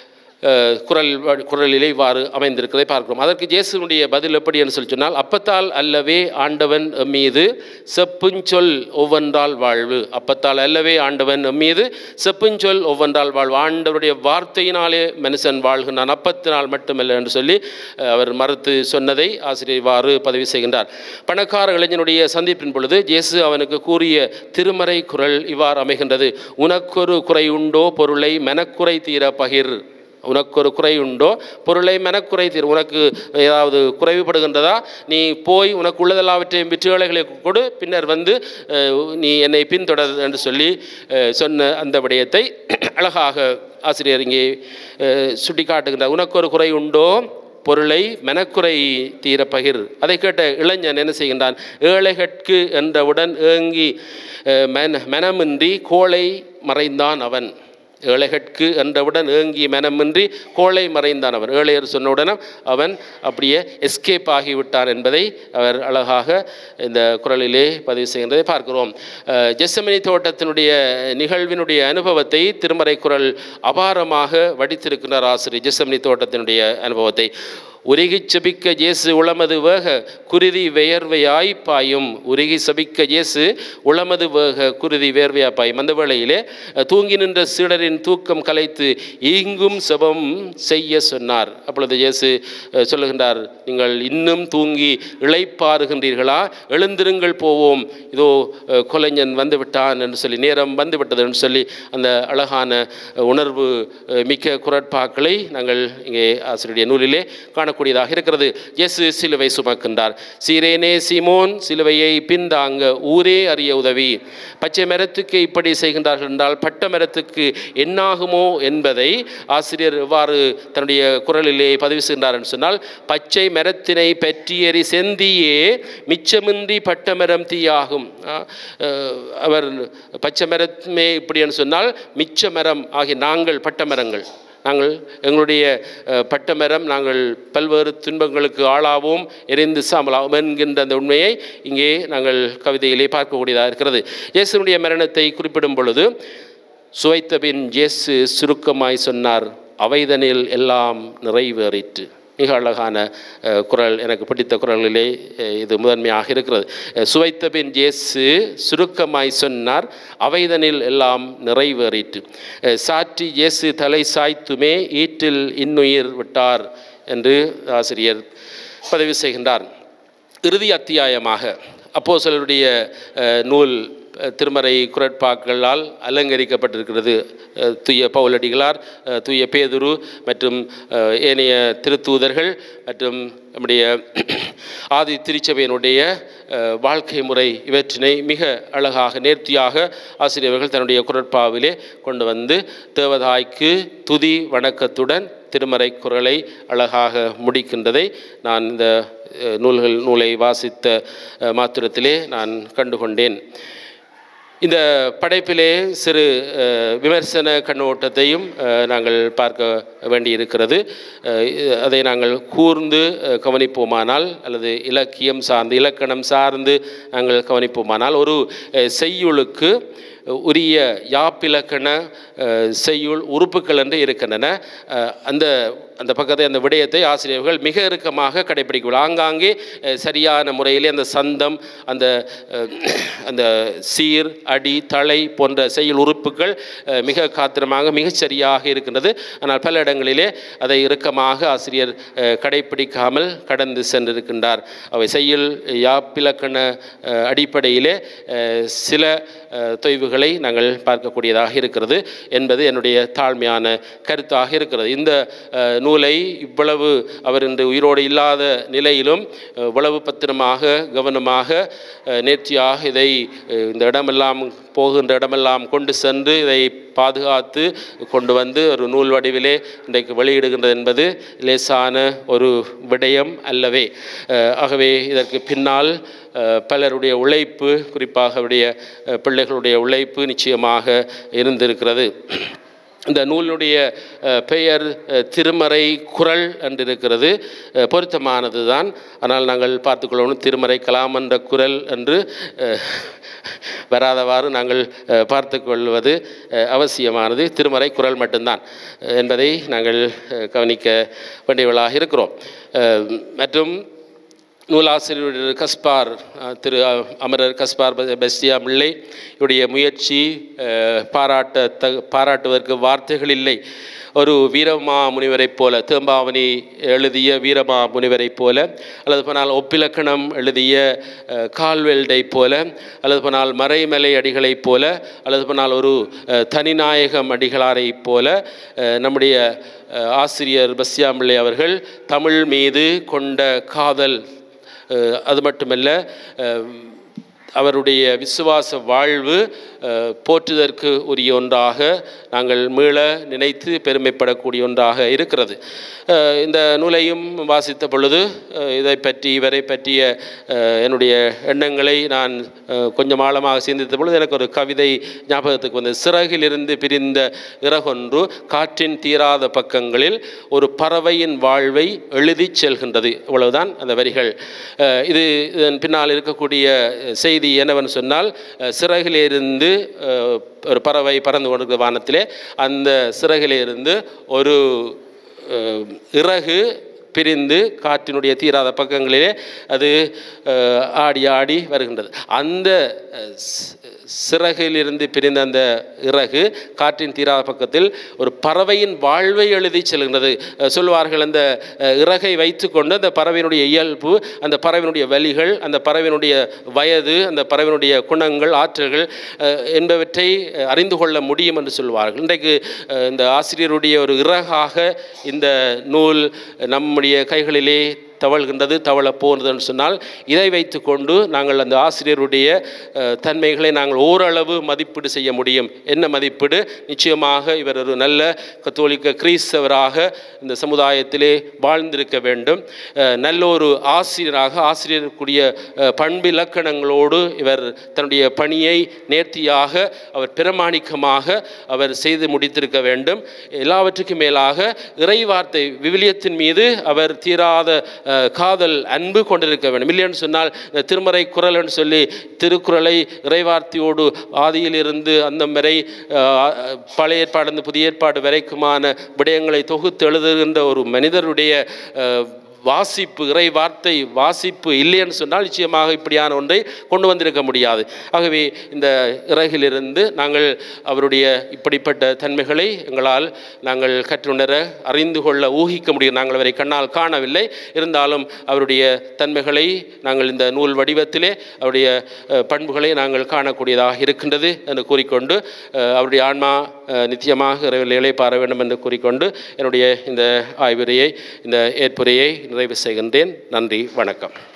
அஹ், குரல் வ- குரலிலே இவ்வாறு அமைந்திருக்கிறதை பார்க்கிறோம் அதற்கு இயேசுனுடைய பதில் எப்படி என்று சொல்லி சொன்னால் அப்பத்தால் அல்லவே ஆண்டவன் எம் மீது செப்புஞ்சொல் ஒவ்வொன்றால் வாழ்வு அப்பத்தால் அல்லவே ஆண்டவன் எம் மீது செப்புஞ்சொல் ஒவ்வொன்றால் வாழ்வு ஆண்டவருடைய வார்த்தையினாலே மனுஷன் வாழ்கின்றான் அப்பத்தினால் மட்டுமல்ல என்று சொல்லி அஹ், அவர் மறுத்து சொன்னதை ஆசிரியர் இவ்வாறு பதிவு செய்கின்றார் பணக்கார இளைஞனுடைய சந்திப்பின் பொழுது இயேசு அவனுக்கு கூறிய திருமறை குரல் இவ்வாறு அமைகின்றது உனக்கொரு குறை உண்டோ பொருளை மெனக்குறை தீர பகிர் உனக்கு ஒரு குறை உண்டோ பொருளை மெனக்குறை தீர் உனக்கு ஏதாவது குறைவுபடுகின்றதா நீ போய் உனக்கு உள்ளதெல்லாவற்றையும் விற்றுவேலைகளை கொடு பின்னர் வந்து அஹ், நீ என்னை பின்தொடர் என்று சொல்லி அஹ், சொன்ன அந்த விடயத்தை அழகாக ஆசிரியர் இங்கே அஹ், சுட்டி காட்டுகின்றார் உனக்கு ஒரு குறை உண்டோ பொருளை மெனக்குறை தீர பகிர் அதை கேட்ட இளைஞன் என்ன செய்கின்றான் ஏழைகட்கு என்றவுடன் ஏங்கி அஹ், மென மெனமின்றி கோளை மறைந்தான் அவன் ஏழைகட்கு என்றவுடன் ஏங்கி மனமின்றி கோளை மறைந்தான் அவன் ஏழையர் சொன்னவுடனே அவன் அப்படியே எஸ்கேப் ஆகிவிட்டான் என்பதை அவர் அழகாக இந்த குரலிலே பதிவு செய்கின்றதை பார்க்கிறோம் அஹ், ஜெசமனி தோட்டத்தினுடைய நிகழ்வினுடைய அனுபவத்தை திருமறை குரல் அபாரமாக வடித்திருக்கிறார் ஆசிரியர் ஜெசமனி தோட்டத்தினுடைய அனுபவத்தை உருகி செபிக்க இயேசு உளமது வேக குருதி வேர்வையாய் பாயும் உருகி செபிக்க இயேசு உளமது வேக குருதி வேர்வையாய் பாயும் அந்த வேளையிலே அஹ், தூங்கி நின்ற சீடரின் தூக்கம் கலைத்து ஈங்கும் செபம் செய்ய சொன்னார் அப்பொழுது இயேசு அஹ், சொல்லுகின்றார் நீங்கள் இன்னும் தூங்கி இளைப்பாறுகின்றீர்களா எழுந்திருங்கள் போவோம் இதோ அஹ், கொலைஞன் வந்து விட்டான் என்று சொல்லி நேரம் வந்து விட்டது என்று சொல்லி அந்த அழகான அஹ், உணர்வு அஹ், மிக்க குரட்பாக்களை நாங்கள் இங்கே ஆசிரியருடைய நூலிலே காணக்கூடியதாக இருக்கிறது இயேசு சிலுவை சுமக்கின்றார் சீரேனே சீமோன் சிலுவையை பின்தாங்க ஊரே அறிய உதவி பச்சை மரத்துக்கு இப்படி செய்கின்றார்கள் என்றால் பட்ட மரத்துக்கு என்னாகுமோ என்பதை ஆசிரியர் எவ்வாறு தன்னுடைய குரலிலே பதிவு செய்கின்றார் என்று சொன்னால் பச்சை மரத்தினை பற்றியறி செந்தியே மிச்சமின்றி பட்ட மரம் தீயாகும் ஆ, அஹ், அவர் பச்சை மரமே இப்படி என்று சொன்னால் மிச்ச மரம் ஆகிய நாங்கள் பட்ட மரங்கள் நாங்கள் எங்களுடைய அஹ், பட்ட மரம் நாங்கள் பல்வேறு துன்பங்களுக்கு ஆளாவோம் எரிந்து சாம்பலாவோம் என்கின்ற அந்த உண்மையை இங்கே நாங்கள் கவிதையிலே பார்க்கக்கூடியதாக இருக்கிறது இயேசுனுடைய மரணத்தை குறிப்பிடும் பொழுது சுவைத்த பின் இயேசு சுருக்கமாய் சொன்னார் அவைதனில் எல்லாம் நிறைவேறிற்று மிக அழகான அஹ், குரல் எனக்கு பிடித்த குரலிலே அஹ், இது முதன்மையாக இருக்கிறது அஹ், சுவைத்த பின் இயேசு சுருக்கமாய் சொன்னார் அவைதனில் எல்லாம் நிறைவேறிற்று அஹ், சாற்றி இயேசு தலை சாய்த்துமே ஈற்றில் இன்னுயிர் விட்டார் என்று ஆசிரியர் பதிவு செய்கின்றார் இறுதி அத்தியாயமாக அப்போஸ்தலருடைய அஹ், நூல் அஹ், திருமறை குரட்பாக்களால் அலங்கரிக்கப்பட்டிருக்கிறது அஹ், தூய பவுலடிகளார் அஹ், தூய பேதுரு மற்றும் அஹ், ஏனைய திருத்தூதர்கள் மற்றும் நம்முடைய ஆதி திருச்சபையினுடைய அஹ், வாழ்க்கை முறை இவற்றினை மிக அழகாக நேர்த்தியாக ஆசிரியர்கள் தன்னுடைய குரட்பாவிலே கொண்டு வந்து தேவதாய்க்கு துதி வணக்கத்துடன் திருமறை குரலை அழகாக முடிக்கின்றதை நான் இந்த அஹ், நூல்கள் நூலை வாசித்த அஹ், மாத்திரத்திலே நான் கண்டுகொண்டேன் இந்த படைப்பிலே சிறு அஹ், விமர்சன கண்ணோட்டத்தையும் அஹ், நாங்கள் பார்க்க வேண்டியிருக்கிறது அஹ், இ- அதை நாங்கள் கூர்ந்து அஹ், கவனிப்போமானால் அல்லது இலக்கியம் சார்ந்து இலக்கணம் சார்ந்து நாங்கள் கவனிப்போமானால் ஒரு அஹ், செய்யுளுக்கு உரிய யாப்பிலக்கண அஹ், செய்யுள் உறுப்புகள் என்று இருக்கின்றன அஹ், அந்த அந்த பக்கத்தை அந்த விடயத்தை ஆசிரியர்கள் மிக இறுக்கமாக கடைபிடிக்கவில்லை ஆங்காங்கே அஹ், சரியான முறையிலே அந்த சந்தம் அந்த அஹ், அந்த சீர் அடி தலை போன்ற செய்யுள் உறுப்புகள் அஹ், மிக காத்திரமாக மிகச் சரியாக இருக்கின்றது ஆனால் பல இடங்களிலே அதை இறுக்கமாக ஆசிரியர் அஹ், கடைபிடிக்காமல் கடந்து சென்றிருக்கின்றார் அவை செய்யுள் யாப்பிலக்கண அஹ், அடிப்படையிலே அஹ், சில அஹ், தொய்வுகளை நாங்கள் பார்க்கக்கூடியதாக இருக்கிறது என்பது என்னுடைய தாழ்மையான கருத்தாக இருக்கிறது இந்த அஹ், நூலை இவ்வளவு அவர் இன்று உயிரோடு இல்லாத நிலையிலும் அஹ், இவ்வளவு பத்திரமாக கவனமாக அஹ், நேர்த்தியாக இதை அஹ், இந்த இடமெல்லாம் போகின்ற இடமெல்லாம் கொண்டு சென்று இதை பாதுகாத்து கொண்டு வந்து ஒரு நூல் வடிவிலே இன்றைக்கு வெளியிடுகின்றது என்பது லேசான ஒரு விடயம் அல்லவே அஹ், ஆகவே இதற்கு பின்னால் அஹ், பலருடைய உழைப்பு குறிப்பாக அவருடைய அஹ், பிள்ளைகளுடைய உழைப்பு நிச்சயமாக இருந்திருக்கிறது இந்த நூலினுடைய அஹ், பெயர் அஹ், திருமறை குரல் என்று இருக்கிறது அஹ், பொருத்தமானது தான் ஆனால் நாங்கள் பார்த்துக்கொள்ளணும் திருமறை கலாம் என்ற குரல் என்று அஹ், வராதவாறு நாங்கள் அஹ், பார்த்து கொள்வது அஹ், அவசியமானது திருமறை குரல் மட்டும்தான் அஹ், என்பதை நாங்கள் அஹ், கவனிக்க வேண்டியவர்களாக இருக்கிறோம் அஹ், மற்றும் நூலாசிரியர் கஸ்பார் அஹ், திரு அ- அமரர் கஸ்பார் பெ- பெஸ்டியா பிள்ளை இவருடைய முயற்சி அஹ், பாராட்ட த பாராட்டுவதற்கு வார்த்தைகள் இல்லை ஒரு வீரமா முனிவரைப் போல தேம்பாவணி எழுதிய வீரமா முனிவரைப் போல அல்லது போனால் ஒப்பிலக்கணம் எழுதிய அஹ், கால்வெல்டைப் போல அல்லது போனால் மறைமலை அடிகளைப் போல அல்லது போனால் ஒரு அஹ், தனிநாயகம் அடிகளாரைப் போல அஹ், நம்முடைய அஹ், ஆசிரியர் பஸ்யாம்பிள்ளை அவர்கள் தமிழ் மீது கொண்ட காதல் அஹ், அது மட்டுமல்ல அஹ், அவருடைய விசுவாச வாழ்வு அஹ், போற்றுதற்கு உரிய ஒன்றாக நாங்கள் மீள நினைத்து பெருமைப்படக்கூடிய ஒன்றாக இருக்கிறது அஹ், இந்த நூலையும் வாசித்த பொழுது அஹ், இதை பற்றி இவரை பற்றிய அஹ், என்னுடைய எண்ணங்களை நான் அஹ், கொஞ்சம் ஆழமாக சிந்தித்த பொழுது எனக்கு ஒரு கவிதை ஞாபகத்துக்கு வந்தது சிறகிலிருந்து பிரிந்த இறகொன்று காற்றின் தீராத பக்கங்களில் ஒரு பறவையின் வாழ்வை எழுதிச் செல்கின்றது இவ்வளவுதான் அந்த வரிகள் அஹ், இது இதன் பின்னால் இருக்கக்கூடிய செய்தி என்னவென்று சொன்னால் அஹ், சிறகிலிருந்து அஹ், ஒரு பறவை பறந்து கொண்டிருக்கிற வானத்திலே அந்த சிறகிலிருந்து ஒரு அஹ், இறகு பிரிந்து காற்றினுடைய தீராத பக்கங்களிலே அது அஹ், ஆடி ஆடி வருகின்றது அந்த அஹ், சி- சிறகிலிருந்து பிரிந்த அந்த இறகு காற்றின் தீராத பக்கத்தில் ஒரு பறவையின் வாழ்வை எழுதி செல்கின்றது அஹ், சொல்வார்கள் அந்த அஹ், இறகை வைத்துக்கொண்டு அந்த பறவையினுடைய இயல்பு அந்த பறவையினுடைய வலிகள் அந்த பறவையினுடைய வயது அந்த பறவையினுடைய குணங்கள் ஆற்றல்கள் அஹ், என்பவற்றை அஹ், அறிந்து கொள்ள முடியும் என்று சொல்வார்கள் இன்றைக்கு அஹ், இந்த ஆசிரியருடைய ஒரு இறகாக இந்த நூல் நம்முடைய கைகளிலே தவழ்கின்றது தவழப் போகிறது என்று சொன்னால் இதை வைத்துக்கொண்டு நாங்கள் அந்த ஆசிரியருடைய அஹ், தன்மைகளை நாங்கள் ஓரளவு மதிப்பீடு செய்ய முடியும் என்ன மதிப்பீடு நிச்சயமாக இவர் ஒரு நல்ல கத்தோலிக்க கிறிஸ்தவராக இந்த சமுதாயத்திலே வாழ்ந்திருக்க வேண்டும் அஹ், நல்ல ஒரு ஆசிரியராக ஆசிரியருக்குரிய அஹ், பண்பிலக்கணங்களோடு இவர் தன்னுடைய பணியை நேர்த்தியாக அவர் பிரமாணிக்கமாக அவர் செய்து முடித்திருக்க வேண்டும் எல்லாவற்றுக்கும் மேலாக இறைவார்த்தை விவிலியத்தின் மீது அவர் தீராத அஹ், காதல் அன்பு கொண்டிருக்க வேண்டும் இல்லைன்னு சொன்னால் இந்த திருமறை குரல்னு சொல்லி திருக்குறளை இறைவார்த்தையோடு ஆதியிலிருந்து அந்த வரை அஹ், பழைய ஏற்பாடு புதிய ஏற்பாடு வரைக்குமான விடயங்களை தொகுத்து எழுதுகின்ற ஒரு மனிதருடைய அஹ், வாசிப்பு இறை வார்த்தை வாசிப்பு இல்லைன்னு சொன்னால் நிச்சயமாக இப்படியான ஒன்றை கொண்டு வந்திருக்க முடியாது ஆகவே இந்த இறகிலிருந்து நாங்கள் அவருடைய இப்படிப்பட்ட தன்மைகளை எங்களால் நாங்கள் கற்றுணர அறிந்து கொள்ள ஊகிக்க முடியும் நாங்கள் அவரை கண்ணால் காணவில்லை இருந்தாலும் அவருடைய தன்மைகளை நாங்கள் இந்த நூல் வடிவத்திலே அவருடைய அஹ், பண்புகளை நாங்கள் காணக்கூடியதாக இருக்கின்றது என்று கூறிக்கொண்டு அஹ், அவருடைய ஆன்மா அஹ், நித்தியமாக இறைவனில் இளைப்பாற வேண்டும் என்று கூறிக்கொண்டு என்னுடைய இந்த ஆய்வுரையை இந்த ஏற்புரையை நிறைவு செய்கின்றேன் நன்றி வணக்கம்